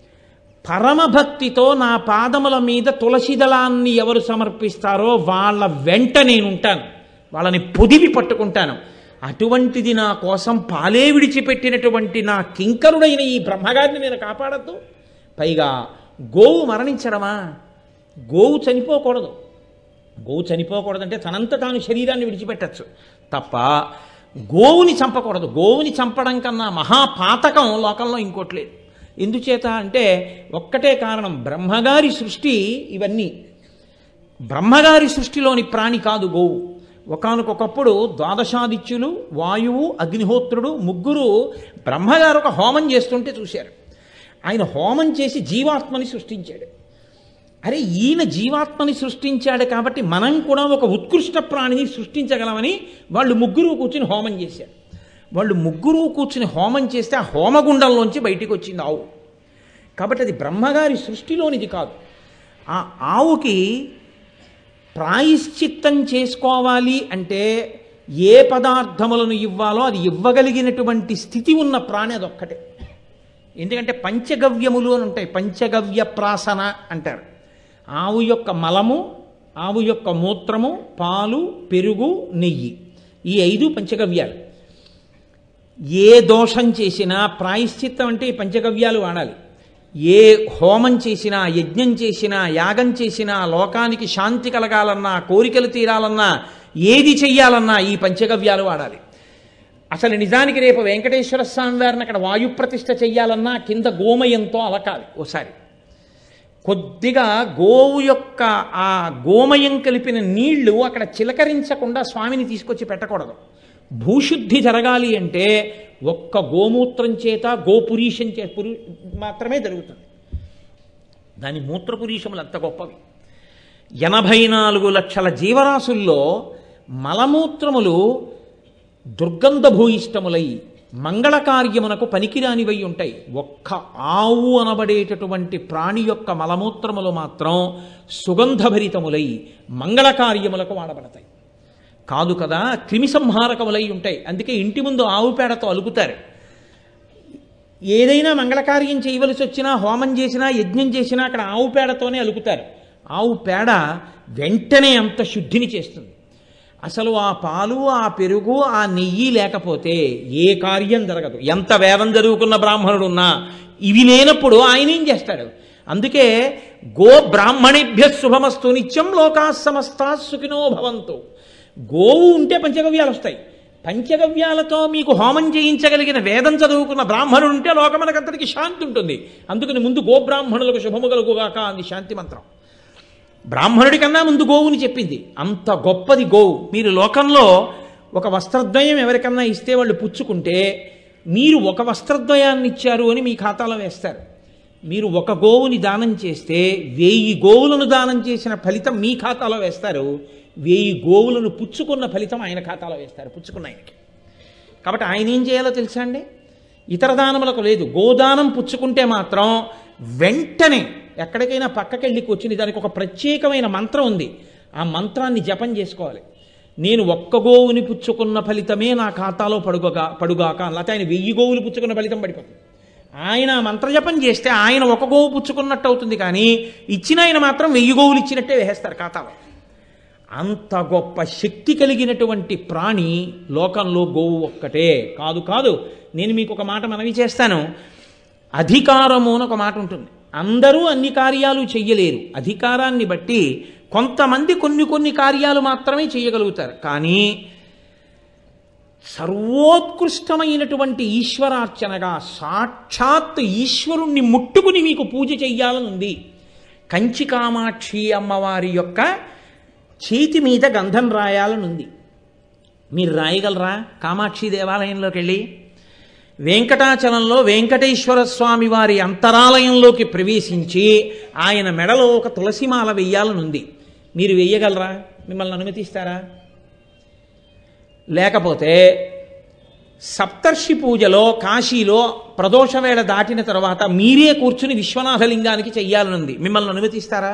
పరమభక్తితో నా పాదముల మీద తులసి దళాన్ని ఎవరు సమర్పిస్తారో వాళ్ళ వెంట నేనుంటాను వాళ్ళని పొదివి పట్టుకుంటాను అటువంటిది నా కోసం పాలే విడిచిపెట్టినటువంటి నా కింకరుడైన ఈ బ్రహ్మగారిని నేను కాపాడద్దు పైగా గోవు మరణించడమా గోవు చనిపోకూడదు గోవు చనిపోకూడదంటే తనంత తాను శరీరాన్ని విడిచిపెట్టచ్చు తప్ప గోవుని చంపకూడదు గోవుని చంపడం కన్నా మహాపాతకం లోకంలో ఇంకోటి లేదు ఎందుచేత అంటే ఒక్కటే కారణం బ్రహ్మగారి సృష్టి ఇవన్నీ బ్రహ్మగారి సృష్టిలోని ప్రాణి కాదు గోవు ఒకనకొకప్పుడు ద్వాదశాదిత్యులు వాయువు అగ్నిహోత్రుడు ముగ్గురు బ్రహ్మగారు ఒక హోమం చేస్తుంటే చూశారు ఆయన హోమం చేసి జీవాత్మని సృష్టించాడు అరే ఈయన జీవాత్మని సృష్టించాడు కాబట్టి మనం కూడా ఒక ఉత్కృష్ట ప్రాణిని సృష్టించగలమని వాళ్ళు ముగ్గురు కూర్చుని హోమం చేశారు వాళ్ళు ముగ్గురు కూర్చుని హోమం చేస్తే ఆ హోమగుండంలోంచి బయటికి వచ్చింది ఆవు కాబట్టి అది బ్రహ్మగారి సృష్టిలోనిది కాదు ఆ ఆవుకి ప్రాయశ్చిత్తం చేసుకోవాలి అంటే ఏ పదార్థములను ఇవ్వాలో అది ఇవ్వగలిగినటువంటి స్థితి ఉన్న ప్రాణి అదొక్కటే ఎందుకంటే పంచగవ్యములు అని ఉంటాయి పంచగవ్య ప్రాసన అంటారు ఆవు యొక్క మలము ఆవు యొక్క మూత్రము పాలు పెరుగు నెయ్యి ఈ ఐదు పంచగవ్యాలు ఏ దోషం చేసినా ప్రాయశ్చిత్తం అంటే ఈ పంచగవ్యాలు వాడాలి ఏ హోమం చేసినా యజ్ఞం చేసినా యాగం చేసినా లోకానికి శాంతి కలగాలన్నా కోరికలు తీరాలన్నా ఏది చెయ్యాలన్నా ఈ పంచగవ్యాలు వాడాలి అసలు నిజానికి రేపు వెంకటేశ్వర స్వామి వారిని అక్కడ వాయుప్రతిష్ఠ చెయ్యాలన్నా కింద గోమయంతో అలకాలి ఓసారి కొద్దిగా గోవు యొక్క ఆ గోమయం కలిపిన నీళ్లు అక్కడ చిలకరించకుండా స్వామిని తీసుకొచ్చి పెట్టకూడదు భూశుద్ధి జరగాలి అంటే ఒక్క గోమూత్రం చేత గోపురీషం చే పురు మాత్రమే జరుగుతుంది దాని మూత్రపురీషములు అంత గొప్పవి ఎనభై నాలుగు లక్షల జీవరాశుల్లో మలమూత్రములు దుర్గంధభూయిష్టములై మంగళ కార్యమునకు పనికిరానివై ఉంటాయి ఒక్క ఆవు అనబడేటటువంటి ప్రాణి యొక్క మలమూత్రములు మాత్రం సుగంధభరితములై మంగళ కార్యములకు వాడబడతాయి కాదు కదా క్రిమి సంహారకములై ఉంటాయి అందుకే ఇంటి ముందు ఆవు పేడతో అలుకుతారు ఏదైనా మంగళకార్యం చేయవలసి వచ్చినా హోమం చేసినా యజ్ఞం చేసినా అక్కడ ఆవు పేడతోనే అలుకుతారు ఆవు పేడ వెంటనే అంత శుద్ధిని చేస్తుంది అసలు ఆ పాలు ఆ పెరుగు ఆ నెయ్యి లేకపోతే ఏ కార్యం జరగదు ఎంత వేదం చదువుకున్న బ్రాహ్మణుడు ఉన్నా ఇవి లేనప్పుడు ఆయన ఏం చేస్తాడు అందుకే గో బ్రాహ్మణేభ్య శుభమస్తు నిత్యం లోకా సమస్తా సుఖినో భవంతు గోవు ఉంటే పంచగవ్యాలు వస్తాయి పంచగవ్యాలతో మీకు హోమం చేయించగలిగిన వేదం చదువుకున్న బ్రాహ్మణుడు ఉంటే లోకమనకంతటికి శాంతి ఉంటుంది అందుకని ముందు గోబ్రాహ్మణులకు శుభము కలుగుగాక అంది శాంతి మంత్రం బ్రాహ్మణుడి కన్నా ముందు గోవుని చెప్పింది అంత గొప్పది గోవు మీరు లోకంలో ఒక వస్త్రద్వయం ఎవరికన్నా ఇస్తే వాళ్ళు పుచ్చుకుంటే మీరు ఒక వస్త్రద్వయాన్ని ఇచ్చారు అని మీ ఖాతాలో వేస్తారు మీరు ఒక గోవుని దానం చేస్తే వెయ్యి గోవులను దానం చేసిన ఫలితం మీ ఖాతాలో వేస్తారు వెయ్యి గోవులను పుచ్చుకున్న ఫలితం ఆయన ఖాతాలో వేస్తారు పుచ్చుకున్న ఆయనకి కాబట్టి ఆయన ఏం చేయాలో తెలుసా అండి ఇతర దానములకు లేదు గోదానం పుచ్చుకుంటే మాత్రం వెంటనే ఎక్కడికైనా పక్కకెళ్ళి కూర్చుని దానికి ఒక ప్రత్యేకమైన మంత్రం ఉంది ఆ మంత్రాన్ని జపం చేసుకోవాలి నేను ఒక్క గోవుని పుచ్చుకున్న ఫలితమే నా ఖాతాలో పడుగగా పడుగాక లేకపోతే ఆయన వెయ్యి గోవులు పుచ్చుకున్న ఫలితం పడిపోతుంది ఆయన ఆ మంత్రజపం చేస్తే ఆయన ఒక గోవు పుచ్చుకున్నట్టు అవుతుంది కానీ ఇచ్చిన ఆయన మాత్రం వెయ్యి గోవులు ఇచ్చినట్టే వేస్తారు ఖాతాలో అంత గొప్ప శక్తి కలిగినటువంటి ప్రాణి లోకంలో గోవు ఒక్కటే కాదు కాదు నేను మీకు ఒక మాట మనవి చేస్తాను అధికారము అని ఒక మాట ఉంటుంది అందరూ అన్ని కార్యాలు చెయ్యలేరు అధికారాన్ని బట్టి కొంతమంది కొన్ని కొన్ని కార్యాలు మాత్రమే చేయగలుగుతారు కానీ సర్వోత్కృష్టమైనటువంటి ఈశ్వరార్చనగా సాక్షాత్ ఈశ్వరుణ్ణి ముట్టుకుని మీకు పూజ చెయ్యాలనుంది కంచి కామాక్షి అమ్మవారి యొక్క చేతి మీద గంధం రాయాలనుంది మీరు రాయగలరా కామాక్షి దేవాలయంలోకి వెళ్ళి వెంకటాచలంలో వెంకటేశ్వర స్వామి వారి అంతరాలయంలోకి ప్రవేశించి ఆయన మెడలో ఒక తులసిమాల వెయ్యాలనుంది మీరు వెయ్యగలరా మిమ్మల్ని అనుమతిస్తారా లేకపోతే సప్తర్షి పూజలో కాశీలో ప్రదోషవేళ దాటిన తర్వాత మీరే కూర్చుని విశ్వనాథలింగానికి చెయ్యాలనుంది మిమ్మల్ని అనుమతిస్తారా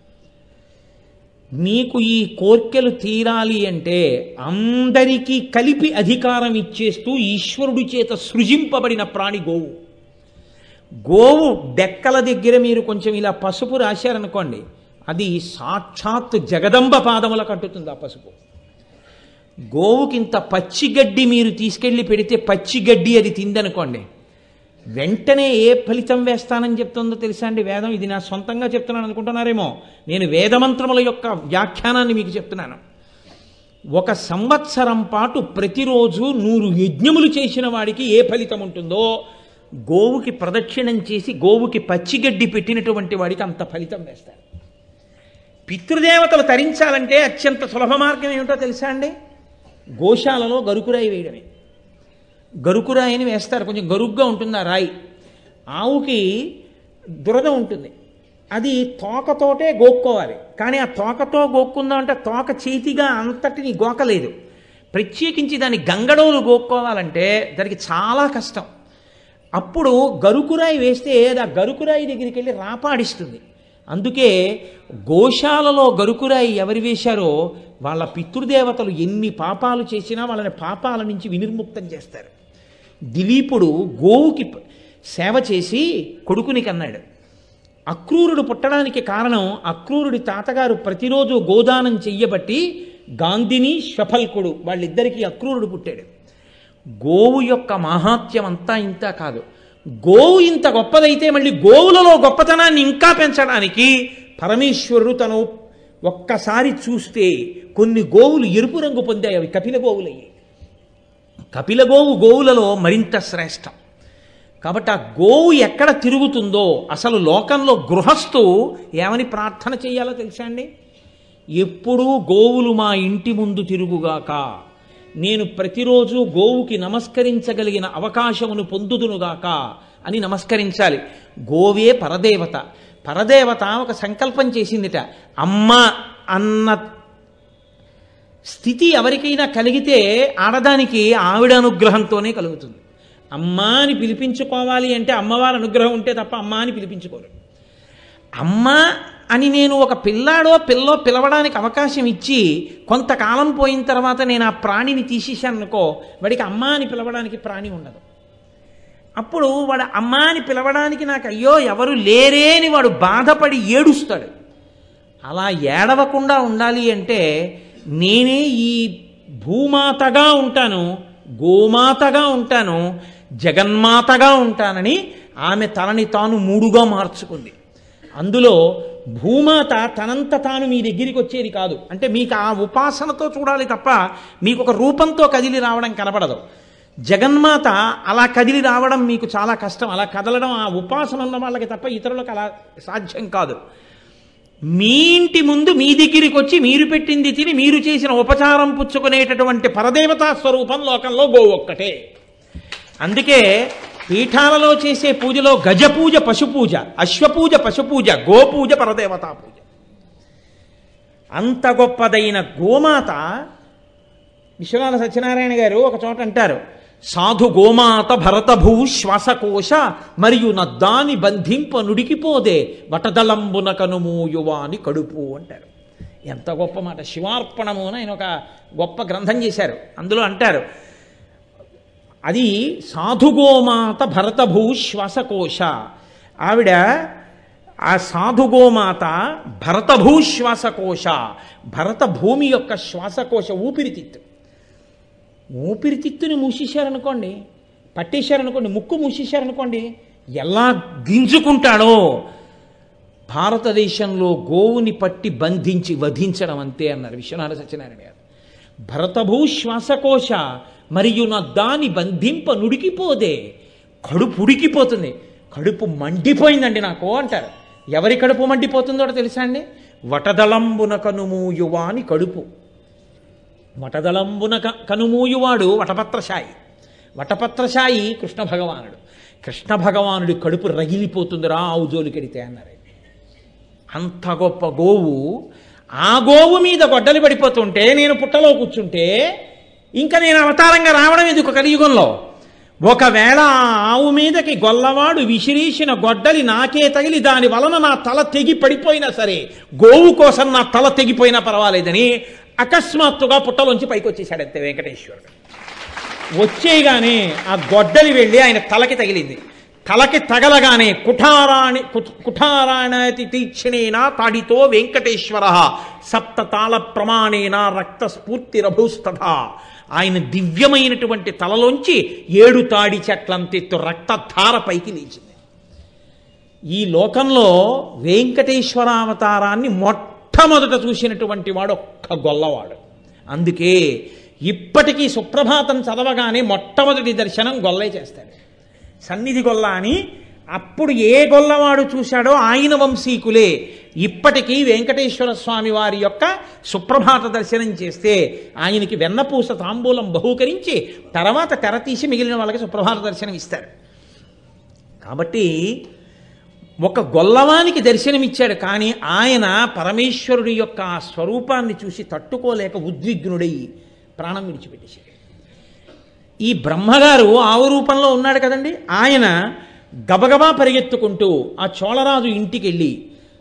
మీకు ఈ కోర్కెలు తీరాలి అంటే అందరికీ కలిపి అధికారం ఇచ్చేస్తూ ఈశ్వరుడి చేత సృజింపబడిన ప్రాణి గోవు గోవు డెక్కల దగ్గర మీరు కొంచెం ఇలా పసుపు రాశారనుకోండి అది సాక్షాత్ జగదంబ పాదముల కట్టుతుంది ఆ పసుపు గోవుకింత పచ్చిగడ్డి మీరు తీసుకెళ్ళి పెడితే పచ్చిగడ్డి అది తిందనుకోండి వెంటనే ఏ ఫలితం వేస్తానని చెప్తుందో తెలుసా అండి వేదం ఇది నా సొంతంగా చెప్తున్నాను అనుకుంటున్నారేమో నేను వేదమంత్రముల యొక్క వ్యాఖ్యానాన్ని మీకు చెప్తున్నాను ఒక సంవత్సరం పాటు ప్రతిరోజు నూరు యజ్ఞములు చేసిన వాడికి ఏ ఫలితం ఉంటుందో గోవుకి ప్రదక్షిణం చేసి గోవుకి పచ్చిగడ్డి పెట్టినటువంటి వాడికి అంత ఫలితం వేస్తారు పితృదేవతలు తరించాలంటే అత్యంత సులభ మార్గం ఏమిటో తెలుసా అండి గోశాలలో గరుకురాయి వేయడమే గరుకురాయిని వేస్తారు కొంచెం గరుగ్గా ఉంటుంది ఆ రాయి ఆవుకి దురద ఉంటుంది అది తోకతోటే గోక్కోవాలి కానీ ఆ తోకతో గోక్కుందాం అంటే తోక చేతిగా అంతటిని గోకలేదు ప్రత్యేకించి దాన్ని గంగడోలు గోక్కోవాలంటే దానికి చాలా కష్టం అప్పుడు గరుకురాయి వేస్తే అది ఆ గరుకురాయి దగ్గరికి వెళ్ళి రాపాడిస్తుంది అందుకే గోశాలలో గరుకురాయి ఎవరు వేశారో వాళ్ళ పితృదేవతలు ఎన్ని పాపాలు చేసినా వాళ్ళని పాపాల నుంచి వినిర్ముక్తం చేస్తారు దిలీపుడు గోవుకి సేవ చేసి కొడుకుని కన్నాడు అక్రూరుడు పుట్టడానికి కారణం అక్రూరుడి తాతగారు ప్రతిరోజు గోదానం చెయ్యబట్టి గాంధిని శ్వఫల్కుడు వాళ్ళిద్దరికీ అక్రూరుడు పుట్టాడు గోవు యొక్క మహాత్యం అంతా ఇంత కాదు గోవు ఇంత గొప్పదైతే మళ్ళీ గోవులలో గొప్పతనాన్ని ఇంకా పెంచడానికి పరమేశ్వరుడు తను ఒక్కసారి చూస్తే కొన్ని గోవులు ఎరుపు రంగు పొందాయి అవి కపిల గోవులయ్యాయి కపిల గోవు గోవులలో మరింత శ్రేష్టం కాబట్టి ఆ గోవు ఎక్కడ తిరుగుతుందో అసలు లోకంలో గృహస్థు ఏమని ప్రార్థన చేయాలో తెలుసా అండి ఎప్పుడూ గోవులు మా ఇంటి ముందు తిరుగుగాక నేను ప్రతిరోజు గోవుకి నమస్కరించగలిగిన అవకాశమును పొందుదునుగాక అని నమస్కరించాలి గోవే పరదేవత పరదేవత ఒక సంకల్పం చేసిందిట అమ్మ అన్న స్థితి ఎవరికైనా కలిగితే ఆడదానికి ఆవిడ అనుగ్రహంతోనే కలుగుతుంది అమ్మ అని పిలిపించుకోవాలి అంటే అమ్మవారి అనుగ్రహం ఉంటే తప్ప అమ్మ అని పిలిపించుకోరు అమ్మ అని నేను ఒక పిల్లాడో పిల్లో పిలవడానికి అవకాశం ఇచ్చి కొంతకాలం పోయిన తర్వాత నేను ఆ ప్రాణిని తీసేశాను అనుకో వాడికి అమ్మ అని పిలవడానికి ప్రాణి ఉండదు అప్పుడు వాడు అమ్మ అని పిలవడానికి నాకు అయ్యో ఎవరు లేరే అని వాడు బాధపడి ఏడుస్తాడు అలా ఏడవకుండా ఉండాలి అంటే నేనే ఈ భూమాతగా ఉంటాను గోమాతగా ఉంటాను జగన్మాతగా ఉంటానని ఆమె తనని తాను మూడుగా మార్చుకుంది అందులో భూమాత తనంత తాను మీ దగ్గరికి వచ్చేది కాదు అంటే మీకు ఆ ఉపాసనతో చూడాలి తప్ప మీకు ఒక రూపంతో కదిలి రావడం కనబడదు జగన్మాత అలా కదిలి రావడం మీకు చాలా కష్టం అలా కదలడం ఆ ఉపాసన ఉన్న వాళ్ళకి తప్ప ఇతరులకు అలా సాధ్యం కాదు మీ ఇంటి ముందు మీ దగ్గరికి వచ్చి మీరు పెట్టింది తిని మీరు చేసిన ఉపచారం పుచ్చుకునేటటువంటి పరదేవతా స్వరూపం లోకంలో గోవు ఒక్కటే అందుకే పీఠాలలో చేసే పూజలో గజపూజ పశుపూజ అశ్వపూజ పశుపూజ గోపూజ పరదేవతా పూజ అంత గొప్పదైన గోమాత విశ్వనాథ సత్యనారాయణ గారు ఒక చోట అంటారు సాధు గోమాత భరతభూ శ్వాసకోశ మరియు నద్దాని బంధింప నుడికిపోదే వటదళంబున కనుమూయువాని కడుపు అంటారు ఎంత గొప్ప మాట శివార్పణము అని ఆయన ఒక గొప్ప గ్రంథం చేశారు అందులో అంటారు అది సాధుగోమాత భరతభూ శ్వాసకోశ ఆవిడ ఆ సాధుగోమాత భరతభూ శ్వాసకోశ భరత భూమి యొక్క శ్వాసకోశ ఊపిరితిత్తు ఊపిరితిత్తుని మూసేశారనుకోండి పట్టేశారనుకోండి ముక్కు మూసేశారనుకోండి ఎలా గింజుకుంటాడో భారతదేశంలో గోవుని పట్టి బంధించి వధించడం అంతే అన్నారు విశ్వనాథ సత్యనారాయణ గారు భరతభూ శ్వాసకోశ మరియు నా దాని బంధింప నుడికిపోదే కడుపు ఉడికిపోతుంది కడుపు మండిపోయిందండి నాకు అంటారు ఎవరి కడుపు మండిపోతుందో తెలుసా అండి వటదళంబున కనుమూయువాని కడుపు వటదళంబున క- కనుమూయువాడు వటపత్రశాయి వటపత్రశాయి కృష్ణ భగవానుడు కృష్ణ భగవానుడి కడుపు రగిలిపోతుందిరా ఆవు జోలికెడితే అన్నారు అంత గొప్ప గోవు ఆ గోవు మీద గొడ్డలి పడిపోతుంటే నేను పుట్టలో కూర్చుంటే ఇంకా నేను అవతారంగా రావడం ఎందుకు కలియుగంలో ఒకవేళ ఆ ఆవు మీదకి గొల్లవాడు విసిరీసిన గొడ్డలి నాకే తగిలి దాని వలన నా తల తెగి పడిపోయినా సరే గోవు కోసం నా తల తెగిపోయినా పర్వాలేదని అకస్మాత్తుగా పుట్టలోంచి పైకి వచ్చేసాడు అంతే వెంకటేశ్వరుడు వచ్చేయగానే ఆ గొడ్డలి వెళ్ళి ఆయన తలకి తగిలింది తలకి తగలగానే కుఠారాణి కు- కుఠారాణతి తీక్షణేన తాడితో వెంకటేశ్వర సప్త తాళ ప్రమాణేన రక్త స్ఫూర్తి రభూస్తథ ఆయన దివ్యమైనటువంటి తలలోంచి ఏడు తాడి చెట్లంతెత్తు రక్తధార పైకి లేచింది ఈ లోకంలో వెంకటేశ్వరావతారాన్ని మొట్టమొదట చూసినటువంటి వాడు ఒక్క గొల్లవాడు అందుకే ఇప్పటికీ సుప్రభాతం చదవగానే మొట్టమొదటి దర్శనం గొల్లే చేస్తాడు సన్నిధి గొల్ల అని అప్పుడు ఏ గొల్లవాడు చూశాడో ఆయన వంశీకులే ఇప్పటికీ వెంకటేశ్వర స్వామి వారి యొక్క సుప్రభాత దర్శనం చేస్తే ఆయనకి వెన్నపూస తాంబూలం బహూకరించి తర్వాత తెర తీసి మిగిలిన వాళ్ళకి సుప్రభాత దర్శనం ఇస్తారు కాబట్టి ఒక గొల్లవానికి దర్శనమిచ్చాడు కానీ ఆయన పరమేశ్వరుడి యొక్క ఆ స్వరూపాన్ని చూసి తట్టుకోలేక ఉద్విగ్నుడై ప్రాణం విడిచిపెట్టేశాడు ఈ బ్రహ్మగారు ఆవు రూపంలో ఉన్నాడు కదండి ఆయన గబగబా పరిగెత్తుకుంటూ ఆ చోళరాజు ఇంటికి వెళ్ళి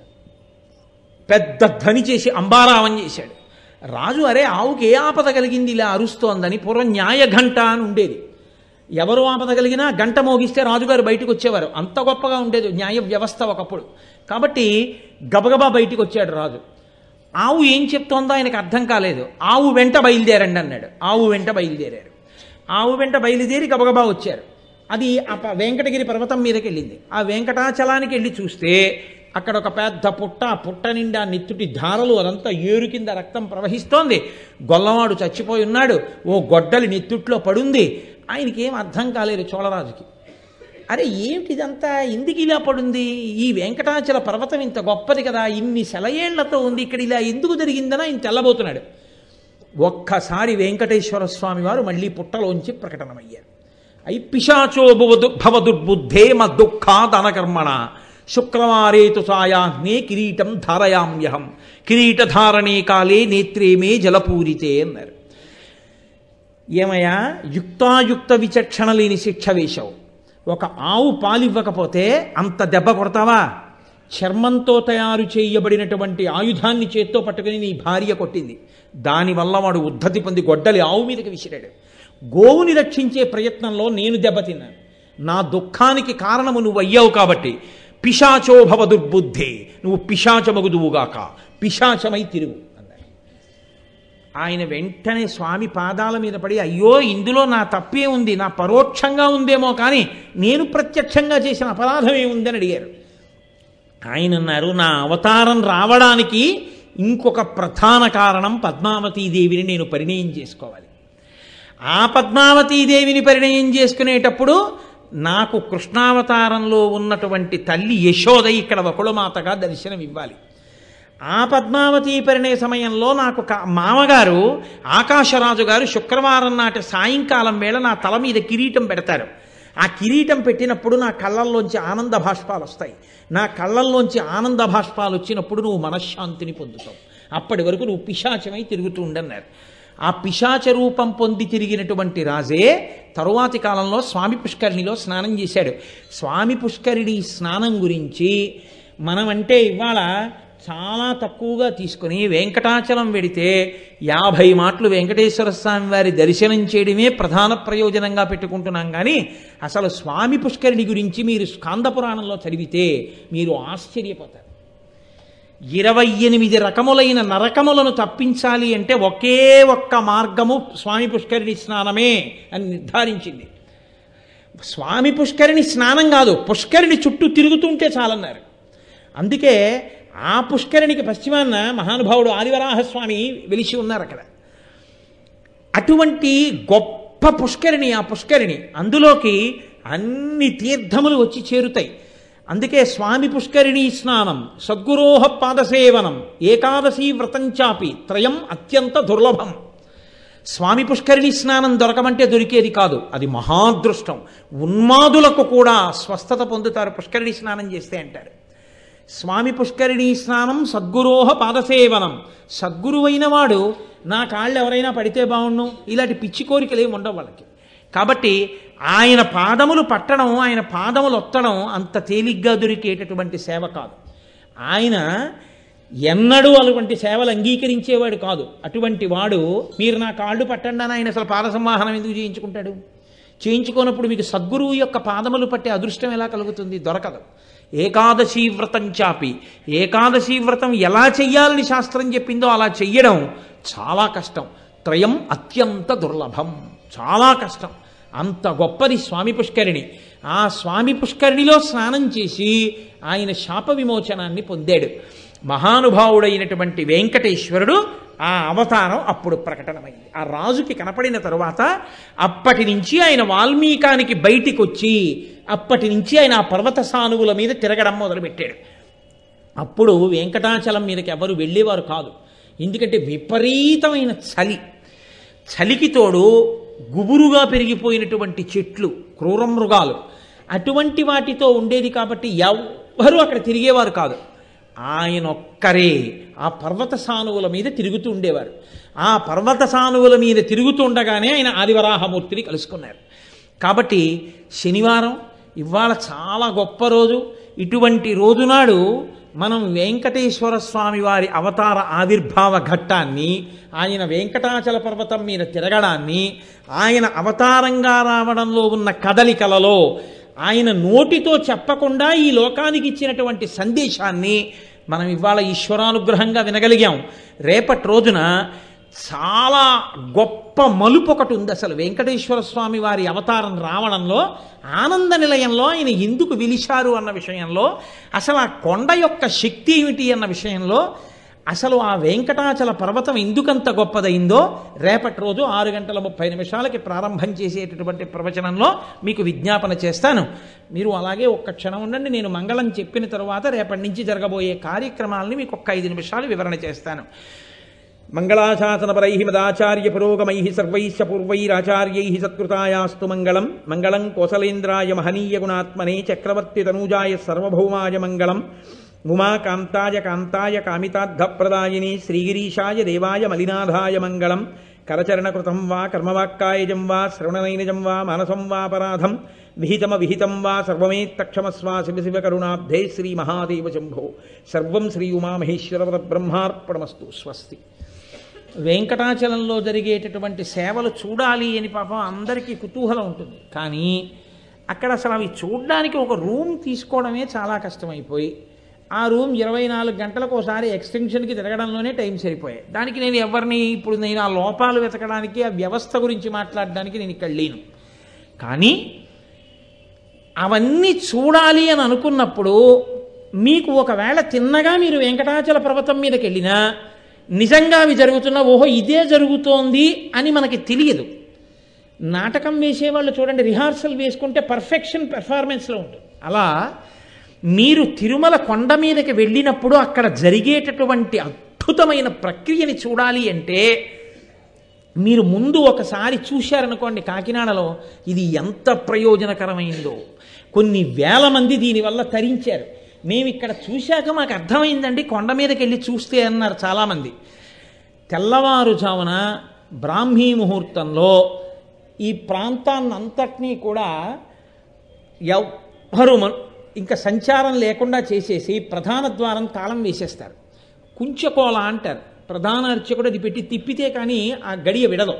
పెద్ద ధని చేసి అంబారావం చేశాడు రాజు అరే ఆవుకి ఏ ఆపద కలిగింది ఇలా అరుస్తోందని పూర్వం న్యాయఘంట అని ఉండేది ఎవరు ఆపదగలిగినా గంట మోగిస్తే రాజుగారు బయటకు వచ్చేవారు అంత గొప్పగా ఉండేది న్యాయ వ్యవస్థ ఒకప్పుడు కాబట్టి గబగబా బయటికి వచ్చాడు రాజు ఆవు ఏం చెప్తోందో ఆయనకు అర్థం కాలేదు ఆవు వెంట బయలుదేరండి అన్నాడు ఆవు వెంట బయలుదేరారు ఆవు వెంట బయలుదేరి గబగబా వచ్చారు అది ఆ ప- వెంకటగిరి పర్వతం మీదకి వెళ్ళింది ఆ వెంకటాచలానికి వెళ్ళి చూస్తే అక్కడ ఒక పెద్ద పుట్ట ఆ పుట్ట నిండా నెత్తుటి ధారలు అదంతా ఏరు కింద రక్తం ప్రవహిస్తోంది గొల్లవాడు చచ్చిపోయి ఉన్నాడు ఓ గొడ్డలి నెత్తుట్లో పడుంది ఆయనకి ఏం అర్థం కాలేదు చోళరాజుకి అరే ఏమిటి ఇదంతా ఎందుకు ఇలా పడుంది ఈ వెంకటాచల పర్వతం ఇంత గొప్పది కదా ఇన్ని సెలయేళ్లతో ఉంది ఇక్కడ ఇలా ఎందుకు జరిగిందని ఆయన తెల్లబోతున్నాడు ఒక్కసారి వెంకటేశ్వర స్వామి వారు మళ్ళీ పుట్టలోంచి ప్రకటనమయ్యారు ఐ పిశాచో భవదు భవదుర్బుద్ధే మద్దుఃఖాదనకర్మణ శుక్రవారేతు సాయాహ్నే కిరీటం ధారయామ్యహం కిరీటధారణే కాలే నేత్రే మే జలపూరితే అన్నారు ఏమయ్యా యుక్తాయుక్త విచక్షణ లేని శిక్ష వేశావు ఒక ఆవు పాలివ్వకపోతే అంత దెబ్బ కొడతావా చర్మంతో తయారు చేయబడినటువంటి ఆయుధాన్ని చేత్తో పట్టుకుని నీ భార్య కొట్టింది దానివల్ల వాడు ఉద్ధతి పొంది గొడ్డలి ఆవు మీదకి విసిరాడు గోవుని రక్షించే ప్రయత్నంలో నేను దెబ్బతిన్నాను నా దుఃఖానికి కారణము నువ్వు అయ్యావు కాబట్టి పిశాచోభవ దుర్బుద్ధే నువ్వు పిశాచమగుదువుగాక పిశాచమై తిరుగు అన్నాడు ఆయన వెంటనే స్వామి పాదాల మీద పడి అయ్యో ఇందులో నా తప్పే ఉంది నా పరోక్షంగా ఉందేమో కానీ నేను ప్రత్యక్షంగా చేసిన అపరాధం ఏముందని అడిగారు ఆయన అన్నారు నా అవతారం రావడానికి ఇంకొక ప్రధాన కారణం పద్మావతీదేవిని నేను పరిణయం చేసుకోవాలి ఆ పద్మావతీదేవిని పరిణయం చేసుకునేటప్పుడు నాకు కృష్ణావతారంలో ఉన్నటువంటి తల్లి యశోద ఇక్కడ వకుళమాతగా దర్శనం ఇవ్వాలి ఆ పద్మావతి పరిణయ సమయంలో నాకు క- మామగారు ఆకాశరాజు గారు శుక్రవారం నాటి సాయంకాలం వేళ నా తల మీద కిరీటం పెడతారు ఆ కిరీటం పెట్టినప్పుడు నా కళ్ళల్లోంచి ఆనంద భాష్పాలు వస్తాయి నా కళ్ళల్లోంచి ఆనంద భాష్పాలు వచ్చినప్పుడు నువ్వు మనశ్శాంతిని పొందుతావు అప్పటి వరకు నువ్వు పిశాచమై తిరుగుతూ ఉండన్నారు ఆ పిశాచ రూపం పొంది తిరిగినటువంటి రాజే తరువాతి కాలంలో స్వామి పుష్కరిణిలో స్నానం చేశాడు స్వామి పుష్కరిణి స్నానం గురించి మనం అంటే ఇవాళ చాలా తక్కువగా తీసుకుని వెంకటాచలం వెడితే యాభై మాటలు వెంకటేశ్వర స్వామి వారి దర్శనం చేయడమే ప్రధాన ప్రయోజనంగా పెట్టుకుంటున్నాం కానీ అసలు స్వామి పుష్కరిణి గురించి మీరు స్కాంద పురాణంలో చదివితే మీరు ఆశ్చర్యపోతారు ఇరవై ఎనిమిది రకములైన నరకములను తప్పించాలి అంటే ఒకే ఒక్క మార్గము స్వామి పుష్కరిణి స్నానమే అని నిర్ధారించింది స్వామి పుష్కరిణి స్నానం కాదు పుష్కరిణి చుట్టూ తిరుగుతుంటే చాలన్నారు అందుకే ఆ పుష్కరిణికి పశ్చిమాన్న మహానుభావుడు ఆదివరాహస్వామి వెలిసి ఉన్నారు అక్కడ అటువంటి గొప్ప పుష్కరిణి ఆ పుష్కరిణి అందులోకి అన్ని తీర్థములు వచ్చి చేరుతాయి అందుకే స్వామి పుష్కరిణీ స్నానం సద్గురోహ పాదసేవనం ఏకాదశి వ్రతం చాపి త్రయం అత్యంత దుర్లభం స్వామి పుష్కరిణి స్నానం దొరకమంటే దొరికేది కాదు అది మహాదృష్టం ఉన్మాదులకు కూడా స్వస్థత పొందుతారు పుష్కరిణి స్నానం చేస్తే అంటారు స్వామి పుష్కరిణీ స్నానం సద్గురోహ పాదసేవనం సద్గురువైన వాడు నా కాళ్ళు ఎవరైనా పడితే బాగుండు ఇలాంటి పిచ్చి కోరికలు ఏమి ఉండవు వాళ్ళకి కాబట్టి ఆయన పాదములు పట్టడం ఆయన పాదములు ఒత్తడం అంత తేలిగ్గా దొరికేటటువంటి సేవ కాదు ఆయన ఎన్నడూ అటువంటి సేవలు అంగీకరించేవాడు కాదు అటువంటి వాడు మీరు నా కాళ్ళు పట్టండి అని ఆయన అసలు పాద సంవాహనం ఎందుకు చేయించుకుంటాడు చేయించుకోనప్పుడు మీకు సద్గురువు యొక్క పాదములు పట్టే అదృష్టం ఎలా కలుగుతుంది దొరకదు ఏకాదశి వ్రతం చాపి ఏకాదశి వ్రతం ఎలా చెయ్యాలని శాస్త్రం చెప్పిందో అలా చెయ్యడం చాలా కష్టం త్రయం అత్యంత దుర్లభం చాలా కష్టం అంత గొప్పది స్వామి పుష్కరిణి ఆ స్వామి పుష్కరిణిలో స్నానం చేసి ఆయన శాప విమోచనాన్ని పొందాడు మహానుభావుడైనటువంటి వెంకటేశ్వరుడు ఆ అవతారం అప్పుడు ప్రకటనమైంది ఆ రాజుకి కనపడిన తరువాత అప్పటి నుంచి ఆయన వాల్మీకానికి బయటికి వచ్చి అప్పటి నుంచి ఆయన ఆ పర్వత సానువుల మీద తిరగడం మొదలుపెట్టాడు అప్పుడు వెంకటాచలం మీదకి ఎవరు వెళ్ళేవారు కాదు ఎందుకంటే విపరీతమైన చలి చలికి తోడు గుబురుగా పెరిగిపోయినటువంటి చెట్లు క్రూర మృగాలు అటువంటి వాటితో ఉండేది కాబట్టి ఎవ్వరూ అక్కడ తిరిగేవారు కాదు ఆయన ఒక్కరే ఆ పర్వత సానువుల మీద తిరుగుతూ ఉండేవారు ఆ పర్వత సానువుల మీద తిరుగుతూ ఉండగానే ఆయన ఆదివరాహమూర్తిని కలుసుకున్నారు కాబట్టి శనివారం ఇవాళ చాలా గొప్ప రోజు ఇటువంటి రోజు నాడు మనం వెంకటేశ్వర స్వామి వారి అవతార ఆవిర్భావ ఘట్టాన్ని ఆయన వెంకటాచల పర్వతం మీద తిరగడాన్ని ఆయన అవతారంగా రావడంలో ఉన్న కదలికలలో ఆయన నోటితో చెప్పకుండా ఈ లోకానికి ఇచ్చినటువంటి సందేశాన్ని మనం ఇవాళ ఈశ్వరానుగ్రహంగా వినగలిగాం రేపటి రోజున చాలా గొప్ప మలుపు ఒకటి ఉంది అసలు వెంకటేశ్వర స్వామి వారి అవతారం రావడంలో ఆనంద నిలయంలో ఆయన ఎందుకు విలిచారు అన్న విషయంలో అసలు ఆ కొండ యొక్క శక్తి ఏమిటి అన్న విషయంలో అసలు ఆ వెంకటాచల పర్వతం ఎందుకంత గొప్పదైందో రేపటి రోజు ఆరు గంటల ముప్పై నిమిషాలకి ప్రారంభం చేసేటటువంటి ప్రవచనంలో మీకు విజ్ఞాపన చేస్తాను మీరు అలాగే ఒక్క క్షణం ఉండండి నేను మంగళం చెప్పిన తరువాత రేపటి నుంచి జరగబోయే కార్యక్రమాలని మీకు ఒక్క ఐదు నిమిషాలు వివరణ చేస్తాను మంగళాశాసనపరై మదాచార్య పురోగమై సర్వైశ్చ పూర్వైరాచార్యై సత్కృతాయాస్తు మంగళం మంగళం కోసలేంద్రాయ మహనీయ గుణాత్మనే చక్రవర్తి తనూజాయ సర్వభౌమాయ మంగళం ఉమాకాంతాయ కాంతాయ కామితార్థప్రదాయిని శ్రీగిరీశాయ దేవాయ మలినాథాయ మంగళం కరచరణకృతం వా కర్మవాక్కాయజం వా శ్రవణనైనజం వా మానసం వాపరాధం విహితమ విహితం వా సర్వమేత్తక్షమస్వా శివ శివ కరుణాబ్ధే శ్రీ మహాదేవ శంభో సర్వం శ్రీ ఉమామహేశ్వర బ్రహ్మార్పణమస్తు స్వస్తి వెంకటాచలంలో జరిగేటటువంటి సేవలు చూడాలి అని పాపం అందరికీ కుతూహలం ఉంటుంది కానీ అక్కడ అసలు అవి చూడడానికి ఒక రూమ్ తీసుకోవడమే చాలా కష్టమైపోయి ఆ రూమ్ ఇరవై నాలుగు గంటలకు ఒకసారి ఎక్స్టెన్షన్కి తిరగడంలోనే టైం సరిపోయాయి దానికి నేను ఎవరిని ఇప్పుడు నేను ఆ లోపాలు వెతకడానికి ఆ వ్యవస్థ గురించి మాట్లాడడానికి నేను ఇక్కడ లేను కానీ అవన్నీ చూడాలి అని అనుకున్నప్పుడు మీకు ఒకవేళ తిన్నగా మీరు వెంకటాచల పర్వతం మీదకి వెళ్ళినా నిజంగా అవి జరుగుతున్నా ఓహో ఇదే జరుగుతోంది అని మనకి తెలియదు నాటకం వేసేవాళ్ళు చూడండి రిహార్సల్ వేసుకుంటే పర్ఫెక్షన్ పెర్ఫార్మెన్స్లో ఉంటుంది అలా మీరు తిరుమల కొండ మీదకి వెళ్ళినప్పుడు అక్కడ జరిగేటటువంటి అద్భుతమైన ప్రక్రియని చూడాలి అంటే మీరు ముందు ఒకసారి చూశారనుకోండి కాకినాడలో ఇది ఎంత ప్రయోజనకరమైందో కొన్ని వేల మంది దీనివల్ల తరించారు మేము ఇక్కడ చూశాక మాకు అర్థమైందండి కొండ మీదకి వెళ్ళి చూస్తే అన్నారు చాలామంది తెల్లవారుజామున బ్రాహ్మీ ముహూర్తంలో ఈ ప్రాంతాన్నంతటినీ కూడా ఎవ్వరు ఇంకా సంచారం లేకుండా చేసేసి ప్రధాన ద్వారం తాళం వేసేస్తారు కుంచకోల అంటారు ప్రధాన అర్చకుడు అది పెట్టి తిప్పితే కానీ ఆ గడియ విడదు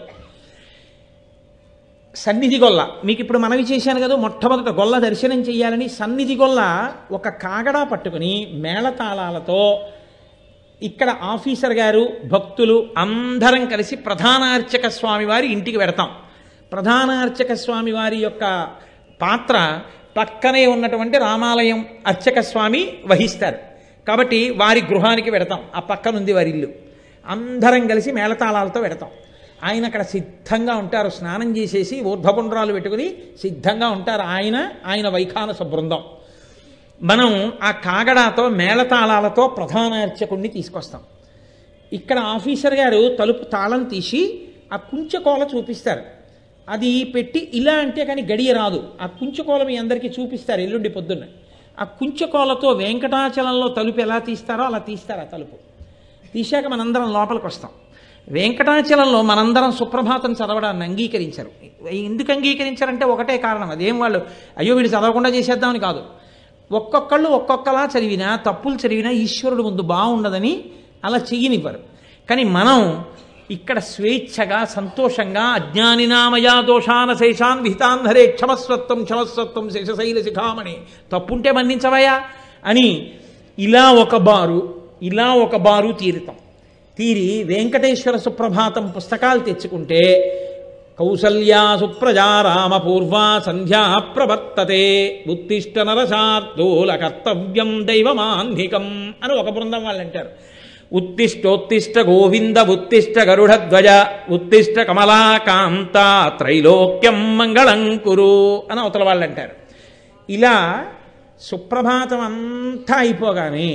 సన్నిధి గొల్ల మీకు ఇప్పుడు మనవి చేశాను కదా మొట్టమొదట గొల్ల దర్శనం చేయాలని సన్నిధి గొల్ల ఒక కాగడా పట్టుకుని మేళతాళాలతో ఇక్కడ ఆఫీసర్ గారు భక్తులు అందరం కలిసి ప్రధానార్చక స్వామి వారి ఇంటికి వెడతాం ప్రధానార్చక స్వామి వారి యొక్క పాత్ర పక్కనే ఉన్నటువంటి రామాలయం అర్చక స్వామి వహిస్తారు కాబట్టి వారి గృహానికి వెడతాం ఆ పక్కనుంది వారి ఇల్లు అందరం కలిసి మేళతాళాలతో వెడతాం ఆయన అక్కడ సిద్ధంగా ఉంటారు స్నానం చేసేసి ఊర్ధ్వపుండ్రాలు పెట్టుకుని సిద్ధంగా ఉంటారు ఆయన ఆయన వైఖానస బృందం మనం ఆ కాగడాతో మేళతాళాలతో ప్రధాన అర్చకుడిని తీసుకొస్తాం ఇక్కడ ఆఫీసర్ గారు తలుపు తాళం తీసి ఆ కుంచకోల చూపిస్తారు అది పెట్టి ఇలా అంటే కానీ గడియ రాదు ఆ కుంచకోల మీ అందరికీ చూపిస్తారు ఎల్లుండి పొద్దున్న ఆ కుంచకోలతో వెంకటాచలంలో తలుపు ఎలా తీస్తారో అలా తీస్తారు ఆ తలుపు తీశాక మనందరం లోపలికి వస్తాం వెంకటాచలంలో మనందరం సుప్రభాతం చదవడాన్ని అంగీకరించారు ఎందుకు అంగీకరించారంటే ఒకటే కారణం అదేం వాళ్ళు అయ్యో వీడు చదవకుండా చేసేద్దామని కాదు ఒక్కొక్కళ్ళు ఒక్కొక్కలా చదివినా తప్పులు చదివినా ఈశ్వరుడు ముందు బాగుండదని అలా చెయ్యనివ్వరు కానీ మనం ఇక్కడ స్వేచ్ఛగా సంతోషంగా అజ్ఞానినామయా దోషాన శేషాన్ విహితాన్ హరే క్షమస్వత్వం క్షమస్వత్వం శేషశైల శిఖామణి తప్పుంటే మన్నించవయా అని ఇలా ఒక బారు ఇలా ఒక బారు తీరుతాం తీరి వెంకటేశ్వర సుప్రభాతం పుస్తకాలు తెచ్చుకుంటే కౌసల్యా సుప్రజారామ పూర్వా సంధ్యా ప్రవర్తతే ఉత్తిష్ట నరశార్దూల కర్తవ్యం దైవమాన్నికం అని ఒక బృందం వాళ్ళు అంటారు ఉత్తిష్టోత్తిష్ట గోవింద ఉత్తిష్ట గరుడధ్వజ ఉత్తిష్ట కమలాకాంత త్రైలోక్యం మంగళం కురు అని అవతల వాళ్ళు అంటారు ఇలా సుప్రభాతం అంతా అయిపోగానే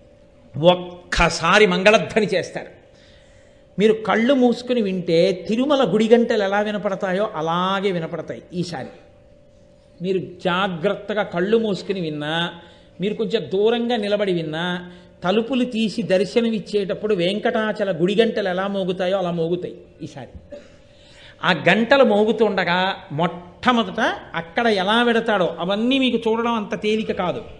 ఒక్కసారి మంగళధ్వని చేస్తారు మీరు కళ్ళు మూసుకుని వింటే తిరుమల గుడి గంటలు ఎలా వినపడతాయో అలాగే వినపడతాయి ఈసారి మీరు జాగ్రత్తగా కళ్ళు మూసుకుని విన్నా మీరు కొంచెం దూరంగా నిలబడి విన్నా తలుపులు తీసి దర్శనమిచ్చేటప్పుడు వెంకటాచల గుడి గంటలు ఎలా మోగుతాయో అలా మోగుతాయి ఈసారి ఆ గంటలు మోగుతుండగా మొట్టమొదట అక్కడ ఎలా వెడతాడో అవన్నీ మీకు చూడడం అంత తేలిక కాదు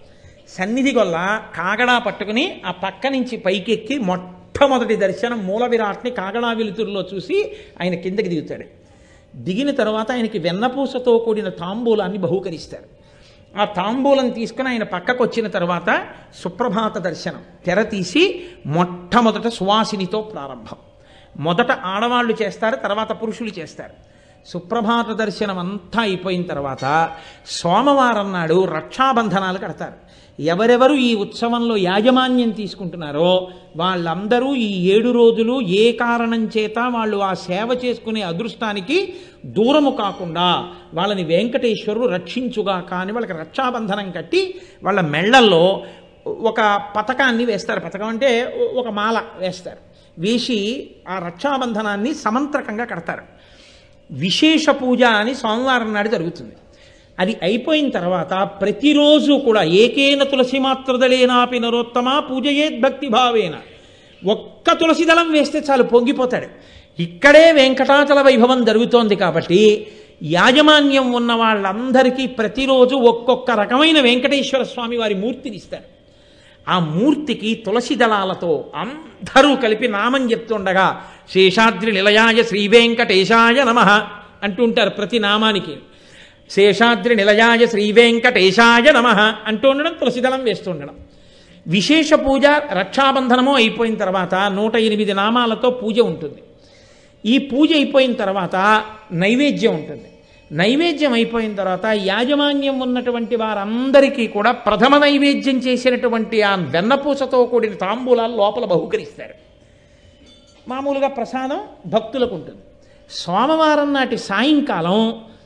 సన్నిధి గొల్ల కాగడా పట్టుకుని ఆ పక్క నుంచి పైకెక్కి మొట్టమొదటి దర్శనం మూల విరాట్ని కాగడా వెలుతురులో చూసి ఆయన కిందకి దిగుతాడు దిగిన తర్వాత ఆయనకి వెన్నపూసతో కూడిన తాంబూలాన్ని బహూకరిస్తారు ఆ తాంబూలం తీసుకుని ఆయన పక్కకు వచ్చిన తర్వాత సుప్రభాత దర్శనం తెర తీసి మొట్టమొదట సువాసినితో ప్రారంభం మొదట ఆడవాళ్ళు చేస్తారు తర్వాత పురుషులు చేస్తారు సుప్రభాత దర్శనం అంతా అయిపోయిన తర్వాత సోమవారం నాడు రక్షాబంధనాలు కడతారు ఎవరెవరు ఈ ఉత్సవంలో యాజమాన్యం తీసుకుంటున్నారో వాళ్ళందరూ ఈ ఏడు రోజులు ఏ కారణం చేత వాళ్ళు ఆ సేవ చేసుకునే అదృష్టానికి దూరము కాకుండా వాళ్ళని వెంకటేశ్వరుడు రక్షించుగా కానీ వాళ్ళకి రక్షాబంధనం కట్టి వాళ్ళ మెళ్ళల్లో ఒక పథకాన్ని వేస్తారు పథకం అంటే ఒక మాల వేస్తారు వేసి ఆ రక్షాబంధనాన్ని సమంత్రకంగా కడతారు విశేష పూజ అని సోమవారం నాడు జరుగుతుంది అది అయిపోయిన తర్వాత ప్రతిరోజు కూడా ఏకేన తులసి మాత్రదళేనాపి నరోత్తమ పూజయేద్ భక్తి భావేన ఒక్క తులసి దళం వేస్తే చాలు పొంగిపోతాడు ఇక్కడే వెంకటాచల వైభవం జరుగుతోంది కాబట్టి యాజమాన్యం ఉన్న వాళ్ళందరికీ ప్రతిరోజు ఒక్కొక్క రకమైన వెంకటేశ్వర స్వామి వారి మూర్తిని ఇస్తారు ఆ మూర్తికి తులసి దళాలతో అందరూ కలిపి నామం చెప్తుండగా శేషాద్రి నిలయాయ శ్రీ వెంకటేశాయ నమ అంటుంటారు ప్రతి నామానికి శేషాద్రి నిలయాయ శ్రీ వెంకటేశాయ నమ అంటూ ఉండడం తులసిదళం వేస్తూ ఉండడం విశేష పూజ రక్షాబంధనము అయిపోయిన తర్వాత నూట ఎనిమిది నామాలతో పూజ ఉంటుంది ఈ పూజ అయిపోయిన తర్వాత నైవేద్యం ఉంటుంది నైవేద్యం అయిపోయిన తర్వాత యాజమాన్యం ఉన్నటువంటి వారందరికీ కూడా ప్రథమ నైవేద్యం చేసినటువంటి ఆ వెన్నపూసతో కూడిన తాంబూలాలు లోపల బహుకరిస్తారు మామూలుగా ప్రసాదం భక్తులకు ఉంటుంది సోమవారం నాటి సాయంకాలం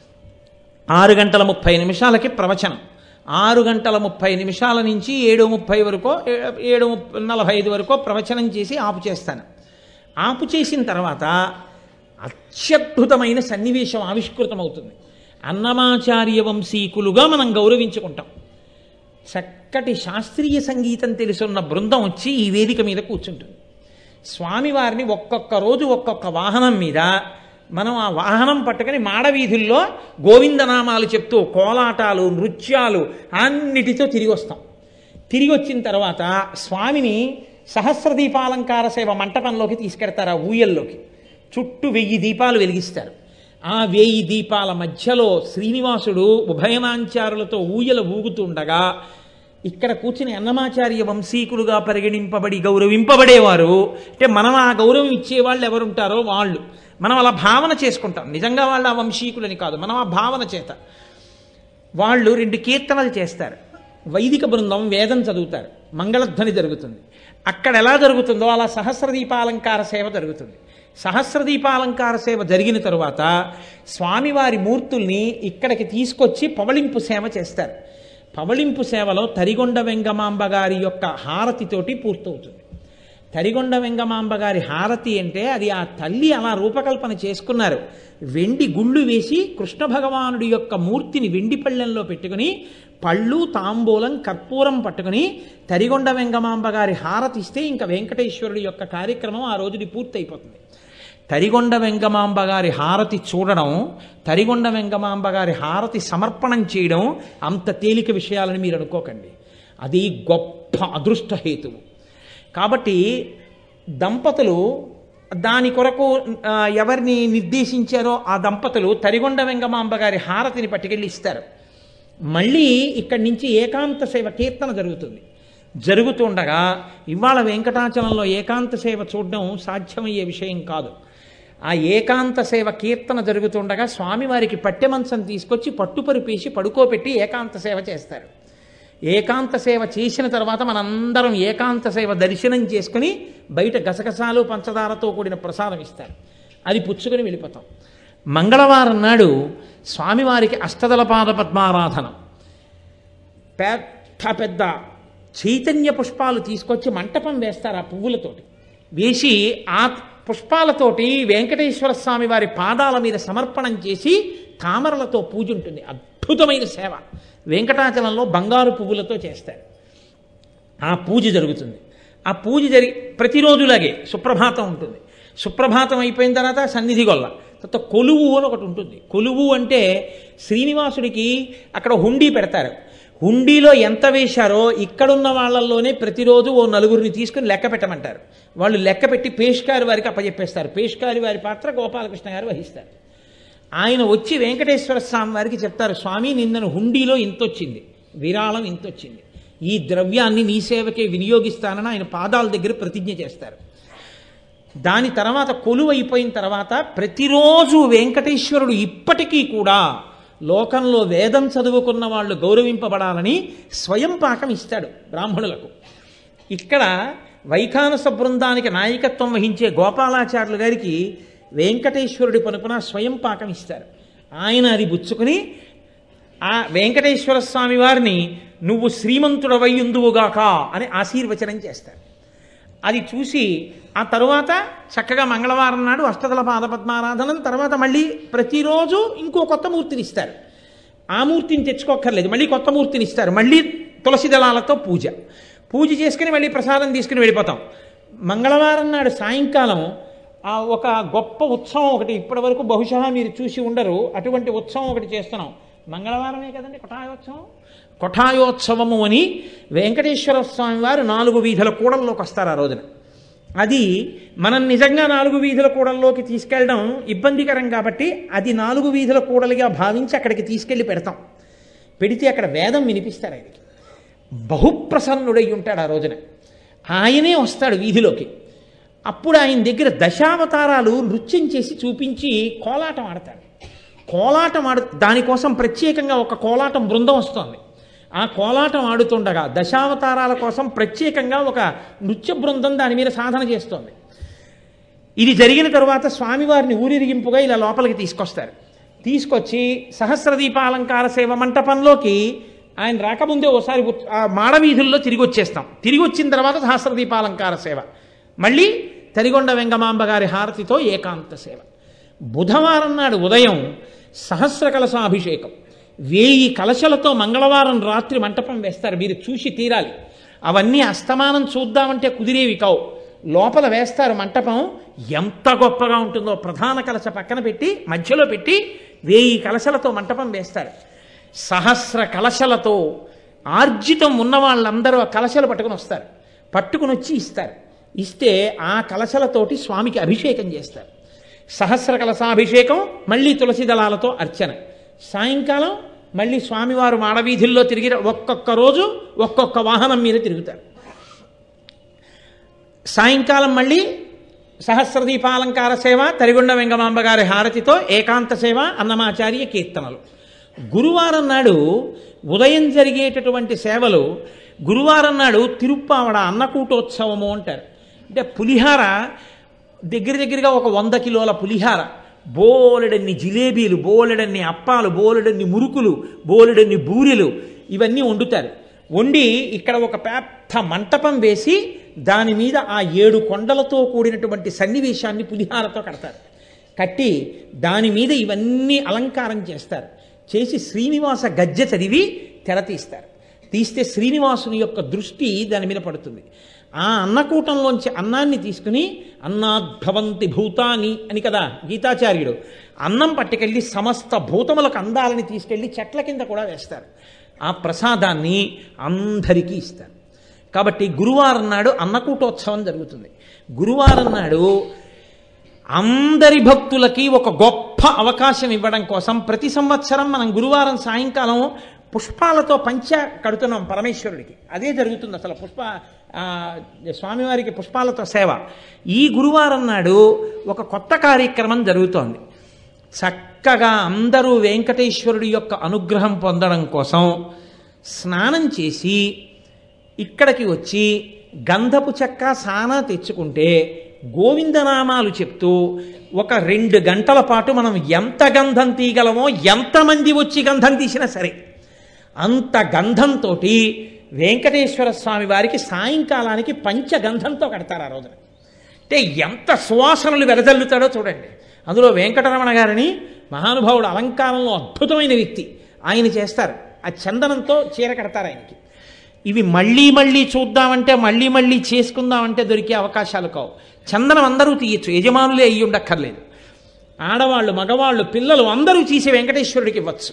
ఆరు గంటల ముప్పై నిమిషాలకి ప్రవచనం ఆరు గంటల ముప్పై నిమిషాల నుంచి ఏడు ముప్పై వరకు ఏడు నలభై ఐదు వరకు ప్రవచనం చేసి ఆపు చేస్తాను ఆపు చేసిన తర్వాత అత్యద్భుతమైన సన్నివేశం ఆవిష్కృతమవుతుంది అన్నమాచార్య వంశీకులుగా మనం గౌరవించుకుంటాం చక్కటి శాస్త్రీయ సంగీతం తెలుసున్న బృందం వచ్చి ఈ వేదిక మీద కూర్చుంటుంది స్వామివారిని ఒక్కొక్క రోజు ఒక్కొక్క వాహనం మీద మనం ఆ వాహనం పట్టుకొని మాడవీధుల్లో గోవిందనామాలు చెప్తూ కోలాటాలు నృత్యాలు అన్నిటితో తిరిగి వస్తాం తిరిగి వచ్చిన తర్వాత స్వామిని సహస్ర దీపాలంకార సేవ మంటపంలోకి తీసుకెడతారు ఆ ఊయల్లోకి చుట్టూ వెయ్యి దీపాలు వెలిగిస్తారు ఆ వెయ్యి దీపాల మధ్యలో శ్రీనివాసుడు ఉభయనాంచారులతో ఊయల ఊగుతుండగా ఇక్కడ కూర్చుని అన్నమాచార్య వంశీకులుగా పరిగణింపబడి గౌరవింపబడేవారు అంటే మనం ఆ గౌరవం ఇచ్చేవాళ్ళు ఎవరుంటారో వాళ్ళు మనం అలా భావన చేసుకుంటాం నిజంగా వాళ్ళు ఆ వంశీకులని కాదు మనం ఆ భావన చేత వాళ్ళు రెండు కీర్తనలు చేస్తారు వైదిక బృందం వేదం చదువుతారు మంగళధ్వని జరుగుతుంది అక్కడ ఎలా జరుగుతుందో అలా సహస్ర దీపాలంకార సేవ జరుగుతుంది సహస్ర దీపాలంకార సేవ జరిగిన తరువాత స్వామివారి మూర్తుల్ని ఇక్కడికి తీసుకొచ్చి పవళింపు సేవ చేస్తారు పవళింపు సేవలో తరిగొండ వెంగమాంబ గారి యొక్క హారతితోటి పూర్తవుతుంది తరిగొండ వెంగమాంబ గారి హారతి అంటే అది ఆ తల్లి అలా రూపకల్పన చేసుకున్నారు వెండి గుళ్ళు వేసి కృష్ణ భగవానుడి యొక్క మూర్తిని వెండి పళ్ళెంలో పెట్టుకుని పళ్ళు తాంబూలం కర్పూరం పట్టుకుని తరిగొండ వెంగమాంబ గారి హారతి ఇస్తే ఇంకా వెంకటేశ్వరుడి యొక్క కార్యక్రమం ఆ రోజుది పూర్తయిపోతుంది తరిగొండ వెంగమాంబ గారి హారతి చూడడం తరిగొండ వెంగమాంబ గారి హారతి సమర్పణం చేయడం అంత తేలిక విషయాలని మీరు అనుకోకండి అది గొప్ప అదృష్ట హేతువు కాబట్టి దంపతులు దాని కొరకు ఆ, ఎవరిని నిర్దేశించారో ఆ దంపతులు తరిగొండ వెంగమాంబ గారి హారతిని పట్టుకెళ్ళి ఇస్తారు మళ్ళీ ఇక్కడి నుంచి ఏకాంత సేవ కీర్తన జరుగుతుంది జరుగుతుండగా ఇవాళ వెంకటాచలంలో ఏకాంత సేవ చూడడం సాధ్యమయ్యే విషయం కాదు ఆ ఏకాంత సేవ కీర్తన జరుగుతుండగా స్వామివారికి పట్టెమంచం తీసుకొచ్చి పట్టుపరిపేసి పడుకోబెట్టి ఏకాంత సేవ చేస్తారు ఏకాంత సేవ చేసిన తర్వాత మనందరం ఏకాంత సేవ దర్శనం చేసుకుని బయట గసగసాలు పంచదారతో కూడిన ప్రసాదం ఇస్తారు అది పుచ్చుకొని వెళ్ళిపోతాం మంగళవారం నాడు స్వామివారికి అష్టదల పాద పద్మారాధనం పెద్ద పెద్ద చైతన్య పుష్పాలు తీసుకొచ్చి మంటపం వేస్తారు ఆ పువ్వులతోటి వేసి ఆ పుష్పాలతోటి వెంకటేశ్వర స్వామి వారి పాదాల మీద సమర్పణం చేసి తామరలతో పూజ ఉంటుంది అద్భుతమైన సేవ వెంకటాచలంలో బంగారు పువ్వులతో చేస్తారు ఆ పూజ జరుగుతుంది ఆ పూజ జరిగి ప్రతిరోజులాగే సుప్రభాతం ఉంటుంది సుప్రభాతం అయిపోయిన తర్వాత సన్నిధి గొల్ల తర్వాత కొలువు అని ఒకటి ఉంటుంది కొలువు అంటే శ్రీనివాసుడికి అక్కడ హుండీ పెడతారు హుండీలో ఎంత వేశారో ఇక్కడున్న వాళ్ళల్లోనే ప్రతిరోజు ఓ నలుగురిని తీసుకుని లెక్క పెట్టమంటారు వాళ్ళు లెక్క పెట్టి పేష్కారి వారికి అప్పచెప్పేస్తారు పేష్కారి వారి పాత్ర గోపాలకృష్ణ గారు వహిస్తారు ఆయన వచ్చి వెంకటేశ్వర స్వామి వారికి చెప్తారు స్వామి నిన్నను హుండీలో ఇంతొచ్చింది విరాళం ఇంతొచ్చింది ఈ ద్రవ్యాన్ని నీ సేవకే వినియోగిస్తానని ఆయన పాదాల దగ్గర ప్రతిజ్ఞ చేస్తారు దాని తర్వాత కొలువు అయిపోయిన తర్వాత ప్రతిరోజు వెంకటేశ్వరుడు ఇప్పటికీ కూడా లోకంలో వేదం చదువుకున్న వాళ్ళు గౌరవింపబడాలని స్వయం పాకం ఇస్తాడు బ్రాహ్మణులకు ఇక్కడ వైఖానస బృందానికి నాయకత్వం వహించే గోపాలాచార్యులు గారికి వెంకటేశ్వరుడి పనుపున స్వయం పాకం ఇస్తారు ఆయన అది పుచ్చుకుని ఆ వెంకటేశ్వర స్వామి వారిని నువ్వు శ్రీమంతుడవయ్యుందువుగాక అని ఆశీర్వచనం చేస్తారు అది చూసి ఆ తరువాత చక్కగా మంగళవారం నాడు అష్టదల పాదపద్మారాధనం తర్వాత మళ్ళీ ప్రతిరోజు ఇంకో కొత్త మూర్తిని ఇస్తారు ఆ మూర్తిని తెచ్చుకోక్కర్లేదు మళ్ళీ కొత్త మూర్తిని ఇస్తారు మళ్ళీ తులసి దళాలతో పూజ పూజ చేసుకుని మళ్ళీ ప్రసాదం తీసుకుని వెళ్ళిపోతాం మంగళవారం నాడు సాయంకాలం ఆ ఒక గొప్ప ఉత్సవం ఒకటి ఇప్పటి వరకు బహుశా మీరు చూసి ఉండరు అటువంటి ఉత్సవం ఒకటి చేస్తున్నాం మంగళవారమే కదండి కొఠాయోత్సవం కొఠాయోత్సవము అని వెంకటేశ్వర స్వామి వారు నాలుగు వీధుల కూడల్లోకి వస్తారు ఆ రోజున అది మనం నిజంగా నాలుగు వీధుల కూడల్లోకి తీసుకెళ్ళడం ఇబ్బందికరం కాబట్టి అది నాలుగు వీధుల కూడలిగా భావించి అక్కడికి తీసుకెళ్ళి పెడతాం పెడితే అక్కడ వేదం వినిపిస్తారు ఆయనకి బహుప్రసన్నుడై ఉంటాడు ఆ రోజున ఆయనే వస్తాడు వీధిలోకి అప్పుడు ఆయన దగ్గర దశావతారాలు నృత్యం చేసి చూపించి కోలాటం ఆడతాడు కోలాటం ఆడు దానికోసం ప్రత్యేకంగా ఒక కోలాటం బృందం వస్తోంది ఆ కోలాటం ఆడుతుండగా దశావతారాల కోసం ప్రత్యేకంగా ఒక నృత్య బృందం దాని మీద సాధన చేస్తోంది ఇది జరిగిన తరువాత స్వామివారిని ఊరిరిగింపుగా ఇలా లోపలికి తీసుకొస్తారు తీసుకొచ్చి సహస్రదీపాలంకార సేవ మంటపంలోకి ఆయన రాకముందే ఓసారి ఉత్- ఆ మాడవీధుల్లో తిరిగి వచ్చేస్తాం తిరిగి వచ్చిన తర్వాత సహస్రదీపాలంకార సేవ మళ్ళీ తరిగొండ వెంగమాంబ గారి హారతితో ఏకాంత సేవ బుధవారం నాడు ఉదయం సహస్ర కలశాభిషేకం వేయి కలశలతో మంగళవారం రాత్రి మంటపం వేస్తారు మీరు చూసి తీరాలి అవన్నీ అస్తమానం చూద్దామంటే కుదిరేవి కావు లోపల వేస్తారు మంటపం ఎంత గొప్పగా ఉంటుందో ప్రధాన కలశ పక్కన పెట్టి మధ్యలో పెట్టి వేయి కలశలతో మంటపం వేస్తారు సహస్ర కలశలతో ఆర్జితం ఉన్న వాళ్ళందరూ ఆ కలశలు పట్టుకుని వస్తారు పట్టుకుని వచ్చి ఇస్తారు ఇస్తే ఆ కలశలతోటి స్వామికి అభిషేకం చేస్తారు సహస్ర కలశాభిషేకం మళ్ళీ తులసి దళాలతో అర్చన సాయంకాలం మళ్ళీ స్వామివారు మాడవీధుల్లో తిరిగి ఒక్కొక్క రోజు ఒక్కొక్క వాహనం మీద తిరుగుతారు సాయంకాలం మళ్ళీ సహస్రదీపాలంకార సేవ తరిగొండ వెంగమాంబ గారి హారతితో ఏకాంత సేవ అన్నమాచార్య కీర్తనలు గురువారం నాడు ఉదయం జరిగేటటువంటి సేవలు గురువారం నాడు తిరుప్పావడ అన్నకూటోత్సవము అంటారు అంటే పులిహార దగ్గర దగ్గరగా ఒక వంద కిలోల పులిహార బోలెడన్ని జిలేబీలు బోలెడన్ని అప్పాలు బోలెడన్ని మురుకులు బోలెడన్ని బూరెలు ఇవన్నీ వండుతారు వండి ఇక్కడ ఒక పెద్ద మంటపం వేసి దాని మీద ఆ ఏడు కొండలతో కూడినటువంటి సన్నివేశాన్ని పులిహారతో కడతారు కట్టి దాని మీద ఇవన్నీ అలంకారం చేస్తారు చేసి శ్రీనివాస గజ్జె చదివి తెర తీస్తారు తీస్తే శ్రీనివాసుని యొక్క దృష్టి దాని మీద పడుతుంది ఆ అన్నకూటంలోంచి అన్నాన్ని తీసుకుని అన్నాద్భవంతి భూతాని అని కదా గీతాచార్యుడు అన్నం పట్టుకెళ్ళి సమస్త భూతములకు అందాలని తీసుకెళ్ళి చెట్ల కింద కూడా వేస్తారు ఆ ప్రసాదాన్ని అందరికీ ఇస్తారు కాబట్టి గురువారం నాడు అన్నకూటోత్సవం జరుగుతుంది గురువారం నాడు అందరి భక్తులకి ఒక గొప్ప అవకాశం ఇవ్వడం కోసం ప్రతి సంవత్సరం మనం గురువారం సాయంకాలం పుష్పాలతో పంచ కడుతున్నాం పరమేశ్వరుడికి అదే జరుగుతుంది అసలు పుష్ప ఆ, స్వామివారికి పుష్పాలతో సేవ ఈ గురువారం నాడు ఒక కొత్త కార్యక్రమం జరుగుతోంది చక్కగా అందరూ వెంకటేశ్వరుడి యొక్క అనుగ్రహం పొందడం కోసం స్నానం చేసి ఇక్కడికి వచ్చి గంధపు చెక్క సానా తెచ్చుకుంటే గోవిందనామాలు చెప్తూ ఒక రెండు గంటల పాటు మనం ఎంత గంధం తీయగలమో ఎంతమంది వచ్చి గంధం తీసినా సరే అంత గంధంతో వెంకటేశ్వర స్వామి వారికి సాయంకాలానికి పంచగంధంతో కడతారు ఆ రోజున అంటే ఎంత సువాసనలు వెదజల్లుతాడో చూడండి అందులో వెంకటరమణ గారిని మహానుభావుడు అలంకారంలో అద్భుతమైన వ్యక్తి ఆయన చేస్తారు ఆ చందనంతో చీర కడతారు ఆయనకి ఇవి మళ్ళీ మళ్ళీ చూద్దామంటే మళ్ళీ మళ్ళీ చేసుకుందామంటే దొరికే అవకాశాలు కావు చందనం అందరూ తీయచ్చు యజమానులే అయ్యి ఉండక్కర్లేదు ఆడవాళ్ళు మగవాళ్ళు పిల్లలు అందరూ తీసి వెంకటేశ్వరుడికి ఇవ్వచ్చు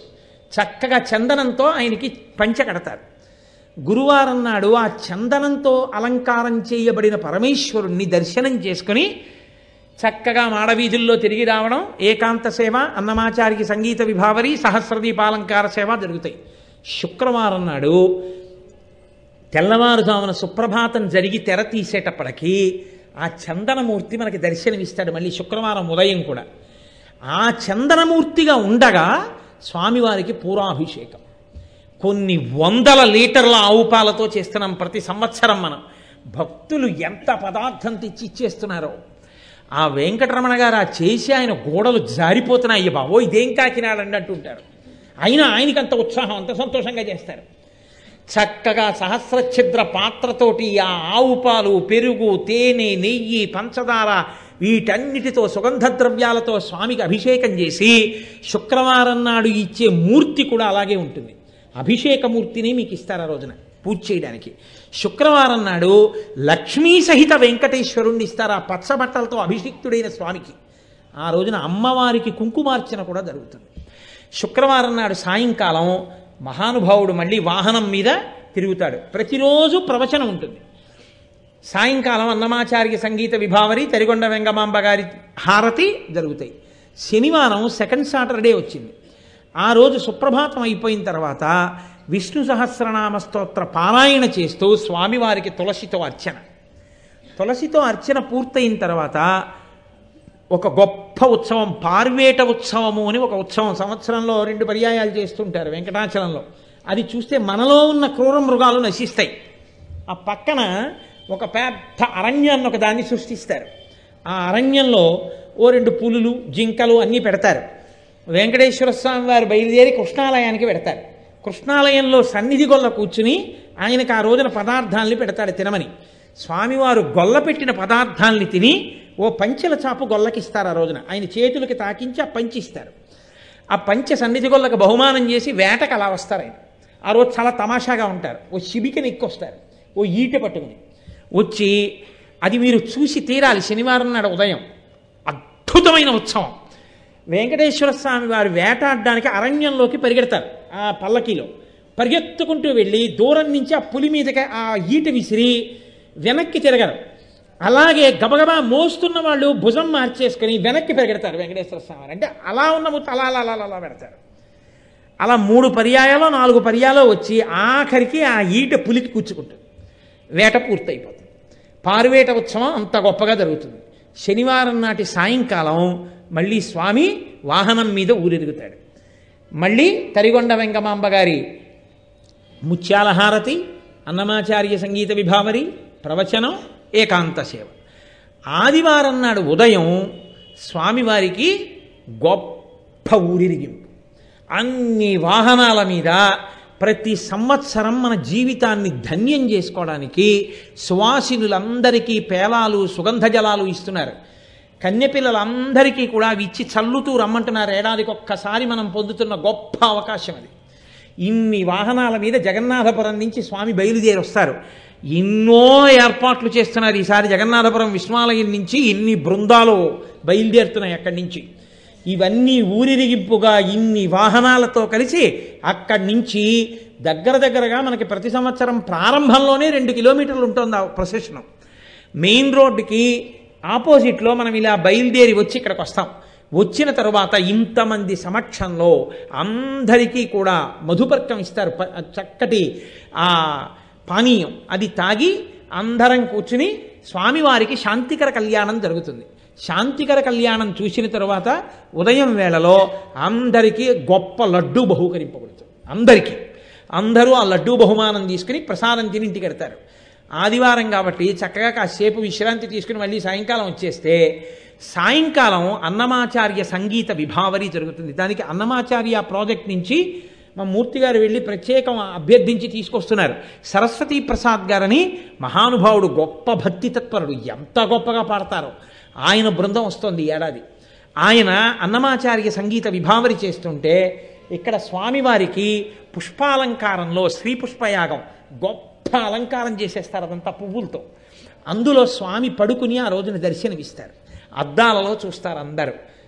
చక్కగా చందనంతో ఆయనకి పంచె కడతారు గురువారం నాడు ఆ చందనంతో అలంకారం చేయబడిన పరమేశ్వరుణ్ణి దర్శనం చేసుకుని చక్కగా మాడవీధుల్లో తిరిగి రావడం ఏకాంత సేవ అన్నమాచారికి సంగీత విభావరి సహస్రదీపాలంకార సేవ జరుగుతాయి శుక్రవారం నాడు తెల్లవారుజామున సుప్రభాతం జరిగి తెర తీసేటప్పటికీ ఆ చందనమూర్తి మనకి దర్శనమిస్తాడు మళ్ళీ శుక్రవారం ఉదయం కూడా ఆ చందనమూర్తిగా ఉండగా స్వామివారికి పూరాభిషేకం కొన్ని వందల లీటర్ల ఆవు పాలతో చేస్తున్నాం ప్రతి సంవత్సరం మనం భక్తులు ఎంత పదార్థం తెచ్చి ఇచ్చేస్తున్నారో ఆ వెంకటరమణ గారు ఆ చేసి ఆయన గోడలు జారిపోతున్నాయి బాబో ఇదేం కాకినాడండి అంటుంటారు అయినా ఆయనకి అంత ఉత్సాహం అంత సంతోషంగా చేస్తారు చక్కగా సహస్రఛిద్ర పాత్రతోటి ఆ ఆవు పాలు పెరుగు తేనె నెయ్యి పంచదార వీటన్నిటితో సుగంధ ద్రవ్యాలతో స్వామికి అభిషేకం చేసి శుక్రవారం నాడు ఇచ్చే మూర్తి కూడా అలాగే ఉంటుంది అభిషేక మూర్తిని మీకు ఇస్తారు ఆ రోజున పూజ చేయడానికి శుక్రవారం నాడు లక్ష్మీ సహిత వెంకటేశ్వరుణ్ణి ఇస్తారు ఆ పచ్చబట్టలతో అభిషిక్తుడైన స్వామికి ఆ రోజున అమ్మవారికి కుంకుమార్చన కూడా జరుగుతుంది శుక్రవారం నాడు సాయంకాలం మహానుభావుడు మళ్ళీ వాహనం మీద తిరుగుతాడు ప్రతిరోజు ప్రవచనం ఉంటుంది సాయంకాలం అన్నమాచార్య సంగీత విభావరి తరిగొండ వెంగమాంబ గారి హారతి జరుగుతాయి శనివారం సెకండ్ సాటర్డే వచ్చింది ఆ రోజు సుప్రభాతం అయిపోయిన తర్వాత విష్ణు సహస్రనామ స్తోత్ర పారాయణ చేస్తూ స్వామివారికి తులసితో అర్చన తులసితో అర్చన పూర్తయిన తర్వాత ఒక గొప్ప ఉత్సవం పార్వేట ఉత్సవము అని ఒక ఉత్సవం సంవత్సరంలో రెండు పర్యాయాలు చేస్తుంటారు వెంకటాచలంలో అది చూస్తే మనలో ఉన్న క్రూర మృగాలు నశిస్తాయి ఆ పక్కన ఒక పెద్ద అరణ్యాన్ని ఒక దాన్ని సృష్టిస్తారు ఆ అరణ్యంలో ఓ రెండు పులులు జింకలు అన్నీ పెడతారు వెంకటేశ్వర స్వామి వారు బయలుదేరి కృష్ణాలయానికి పెడతారు కృష్ణాలయంలో సన్నిధి గొల్ల కూర్చుని ఆయనకు ఆ రోజున పదార్థాలని పెడతాడు తినమని స్వామివారు గొల్ల పెట్టిన పదార్థాలని తిని ఓ పంచెల చాపు గొల్లకిస్తారు ఆ రోజున ఆయన చేతులకి తాకించి ఆ పంచి ఇస్తారు ఆ పంచె సన్నిధి గొల్లకి బహుమానం చేసి వేటకు అలా వస్తారు ఆయన ఆ రోజు చాలా తమాషాగా ఉంటారు ఓ శిబికని ఎక్కొస్తారు ఓ ఈట పట్టుకుని వచ్చి అది మీరు చూసి తీరాలి శనివారం నాడు ఉదయం అద్భుతమైన ఉత్సవం వెంకటేశ్వర స్వామి వారు వేటాడడానికి అరణ్యంలోకి పరిగెడతారు ఆ పల్లకీలో పరిగెత్తుకుంటూ వెళ్ళి దూరం నుంచి ఆ పులి మీదకి ఆ ఈట విసిరి వెనక్కి తిరగరు అలాగే గబగబా మోస్తున్న వాళ్ళు భుజం మార్చేసుకొని వెనక్కి పరిగెడతారు వెంకటేశ్వర స్వామి వారు అంటే అలా ఉన్న ముత్తు అలా అలా అలా అలా పెడతారు అలా మూడు పర్యాయాలో నాలుగు పర్యాలో వచ్చి ఆఖరికి ఆ ఈట పులికి కూర్చుకుంటుంది వేట పూర్తయిపోతుంది పారువేట ఉత్సవం అంత గొప్పగా జరుగుతుంది శనివారం నాటి సాయంకాలం మళ్ళీ స్వామి వాహనం మీద ఊరెరుగుతాడు మళ్ళీ తరిగొండ వెంకమాంబ గారి ముత్యాల హారతి అన్నమాచార్య సంగీత విభావరి ప్రవచనం ఏకాంత సేవ ఆదివారం నాడు ఉదయం స్వామివారికి గొప్ప ఊరిరిగింపు అన్ని వాహనాల మీద ప్రతి సంవత్సరం మన జీవితాన్ని ధన్యం చేసుకోవడానికి సువాసినులందరికీ పేలాలు సుగంధ జలాలు ఇస్తున్నారు కన్యపిల్లలందరికీ కూడా అవి ఇచ్చి చల్లుతూ రమ్మంటున్నారు ఏడాదికి ఒక్కసారి మనం పొందుతున్న గొప్ప అవకాశం అది ఇన్ని వాహనాల మీద జగన్నాథపురం నుంచి స్వామి బయలుదేరి వస్తారు ఎన్నో ఏర్పాట్లు చేస్తున్నారు ఈసారి జగన్నాథపురం విశ్వాలయం నుంచి ఇన్ని బృందాలు బయలుదేరుతున్నాయి అక్కడి నుంచి ఇవన్నీ ఊరిరిగింపుగా ఇన్ని వాహనాలతో కలిసి అక్కడి నుంచి దగ్గర దగ్గరగా మనకి ప్రతి సంవత్సరం ప్రారంభంలోనే రెండు కిలోమీటర్లు ఉంటుంది ఆ ప్రొసెషన్ మెయిన్ రోడ్డుకి ఆపోజిట్లో మనం ఇలా బయలుదేరి వచ్చి ఇక్కడికి వస్తాం వచ్చిన తరువాత ఇంతమంది సమక్షంలో అందరికీ కూడా మధుపర్కం ఇస్తారు ప- చక్కటి ఆ పానీయం అది తాగి అందరం కూర్చుని స్వామివారికి శాంతికర కళ్యాణం జరుగుతుంది శాంతికర కళ్యాణం చూసిన తరువాత ఉదయం వేళలో అందరికీ గొప్ప లడ్డూ బహుకరింపబడుతుంది అందరికీ అందరూ ఆ లడ్డూ బహుమానం తీసుకుని ప్రసాదం తిని ఇంటికి వెడతారు ఆదివారం కాబట్టి చక్కగా కాసేపు విశ్రాంతి తీసుకుని మళ్ళీ సాయంకాలం వచ్చేస్తే సాయంకాలం అన్నమాచార్య సంగీత విభావరి జరుగుతుంది దానికి అన్నమాచార్య ప్రాజెక్ట్ నుంచి మా మూర్తి గారు వెళ్ళి ప్రత్యేకం అభ్యర్థించి తీసుకొస్తున్నారు సరస్వతీ ప్రసాద్ గారని మహానుభావుడు గొప్ప భక్తి తత్పరుడు ఎంత గొప్పగా పాడతారో ఆయన బృందం వస్తుంది ఈ ఏడాది ఆయన అన్నమాచార్య సంగీత విభావరి చేస్తుంటే ఇక్కడ స్వామివారికి పుష్పాలంకారంలో శ్రీ పుష్పయాగం గొప్ప అలంకారం చేసేస్తారు అదంతా పువ్వులతో అందులో స్వామి పడుకుని ఆ రోజున దర్శనమిస్తారు అద్దాలలో చూస్తారు అందరూ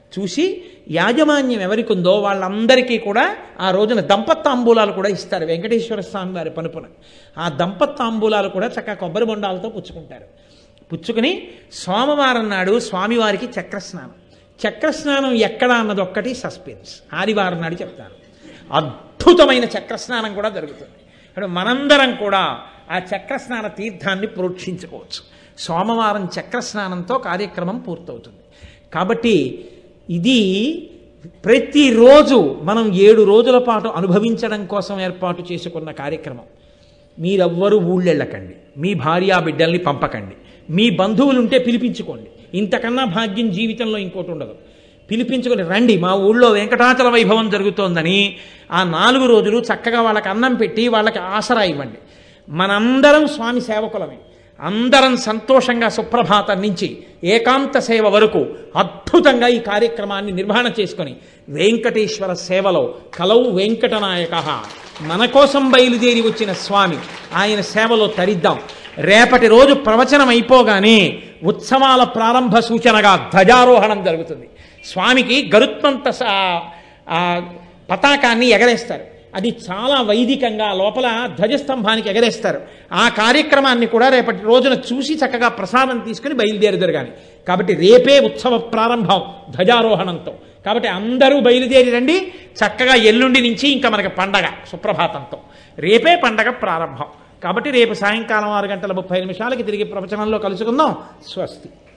చూసి యాజమాన్యం ఎవరికి ఉందో వాళ్ళందరికీ కూడా ఆ రోజున దంపత్తాంబూలాలు కూడా ఇస్తారు వెంకటేశ్వర స్వామి వారి పనుపున ఆ దంపత్తాంబూలాలు కూడా చక్కగా కొబ్బరి బొండాలతో పుచ్చుకుంటారు పుచ్చుకుని సోమవారం నాడు స్వామివారికి చక్రస్నానం చక్రస్నానం ఎక్కడ అన్నది ఒక్కటి సస్పెన్స్ ఆదివారం నాడు చెప్తాను అద్భుతమైన చక్రస్నానం కూడా జరుగుతుంది ఇప్పుడు మనందరం కూడా ఆ చక్రస్నాన తీర్థాన్ని ప్రోక్షించుకోవచ్చు సోమవారం చక్రస్నానంతో కార్యక్రమం పూర్తవుతుంది కాబట్టి ఇది ప్రతిరోజు మనం ఏడు రోజుల పాటు అనుభవించడం కోసం ఏర్పాటు చేసుకున్న కార్యక్రమం మీరెవ్వరూ ఊళ్ళెళ్ళకండి మీ భార్యా బిడ్డల్ని పంపకండి మీ బంధువులు ఉంటే పిలిపించుకోండి ఇంతకన్నా భాగ్యం జీవితంలో ఇంకోటి ఉండదు పిలిపించుకొని రండి మా ఊళ్ళో వెంకటాచల వైభవం జరుగుతోందని ఆ నాలుగు రోజులు చక్కగా వాళ్ళకి అన్నం పెట్టి వాళ్ళకి ఆసరా ఇవ్వండి మనందరం స్వామి సేవకులమే అందరం సంతోషంగా సుప్రభాతం నుంచి ఏకాంత సేవ వరకు అద్భుతంగా ఈ కార్యక్రమాన్ని నిర్వహణ చేసుకొని వెంకటేశ్వర సేవలో కలవు వెంకటనాయక మన కోసం బయలుదేరి వచ్చిన స్వామి ఆయన సేవలో తరిద్దాం రేపటి రోజు ప్రవచనం అయిపోగానే ఉత్సవాల ప్రారంభ సూచనగా ధ్వజారోహణం జరుగుతుంది స్వామికి గరుత్మంత స- ఆ పతాకాన్ని ఎగరేస్తారు అది చాలా వైదికంగా లోపల ధ్వజస్తంభానికి ఎగరేస్తారు ఆ కార్యక్రమాన్ని కూడా రేపటి రోజున చూసి చక్కగా ప్రసాదం తీసుకుని బయలుదేరుదరు కానీ కాబట్టి రేపే ఉత్సవ ప్రారంభం ధ్వజారోహణంతో కాబట్టి అందరూ బయలుదేరి రండి చక్కగా ఎల్లుండి నుంచి ఇంకా మనకి పండగ సుప్రభాతంతో రేపే పండగ ప్రారంభం కాబట్టి రేపు సాయంకాలం ఆరు గంటల ముప్పై నిమిషాలకి తిరిగి ప్రవచనంలో కలుసుకుందాం స్వస్తి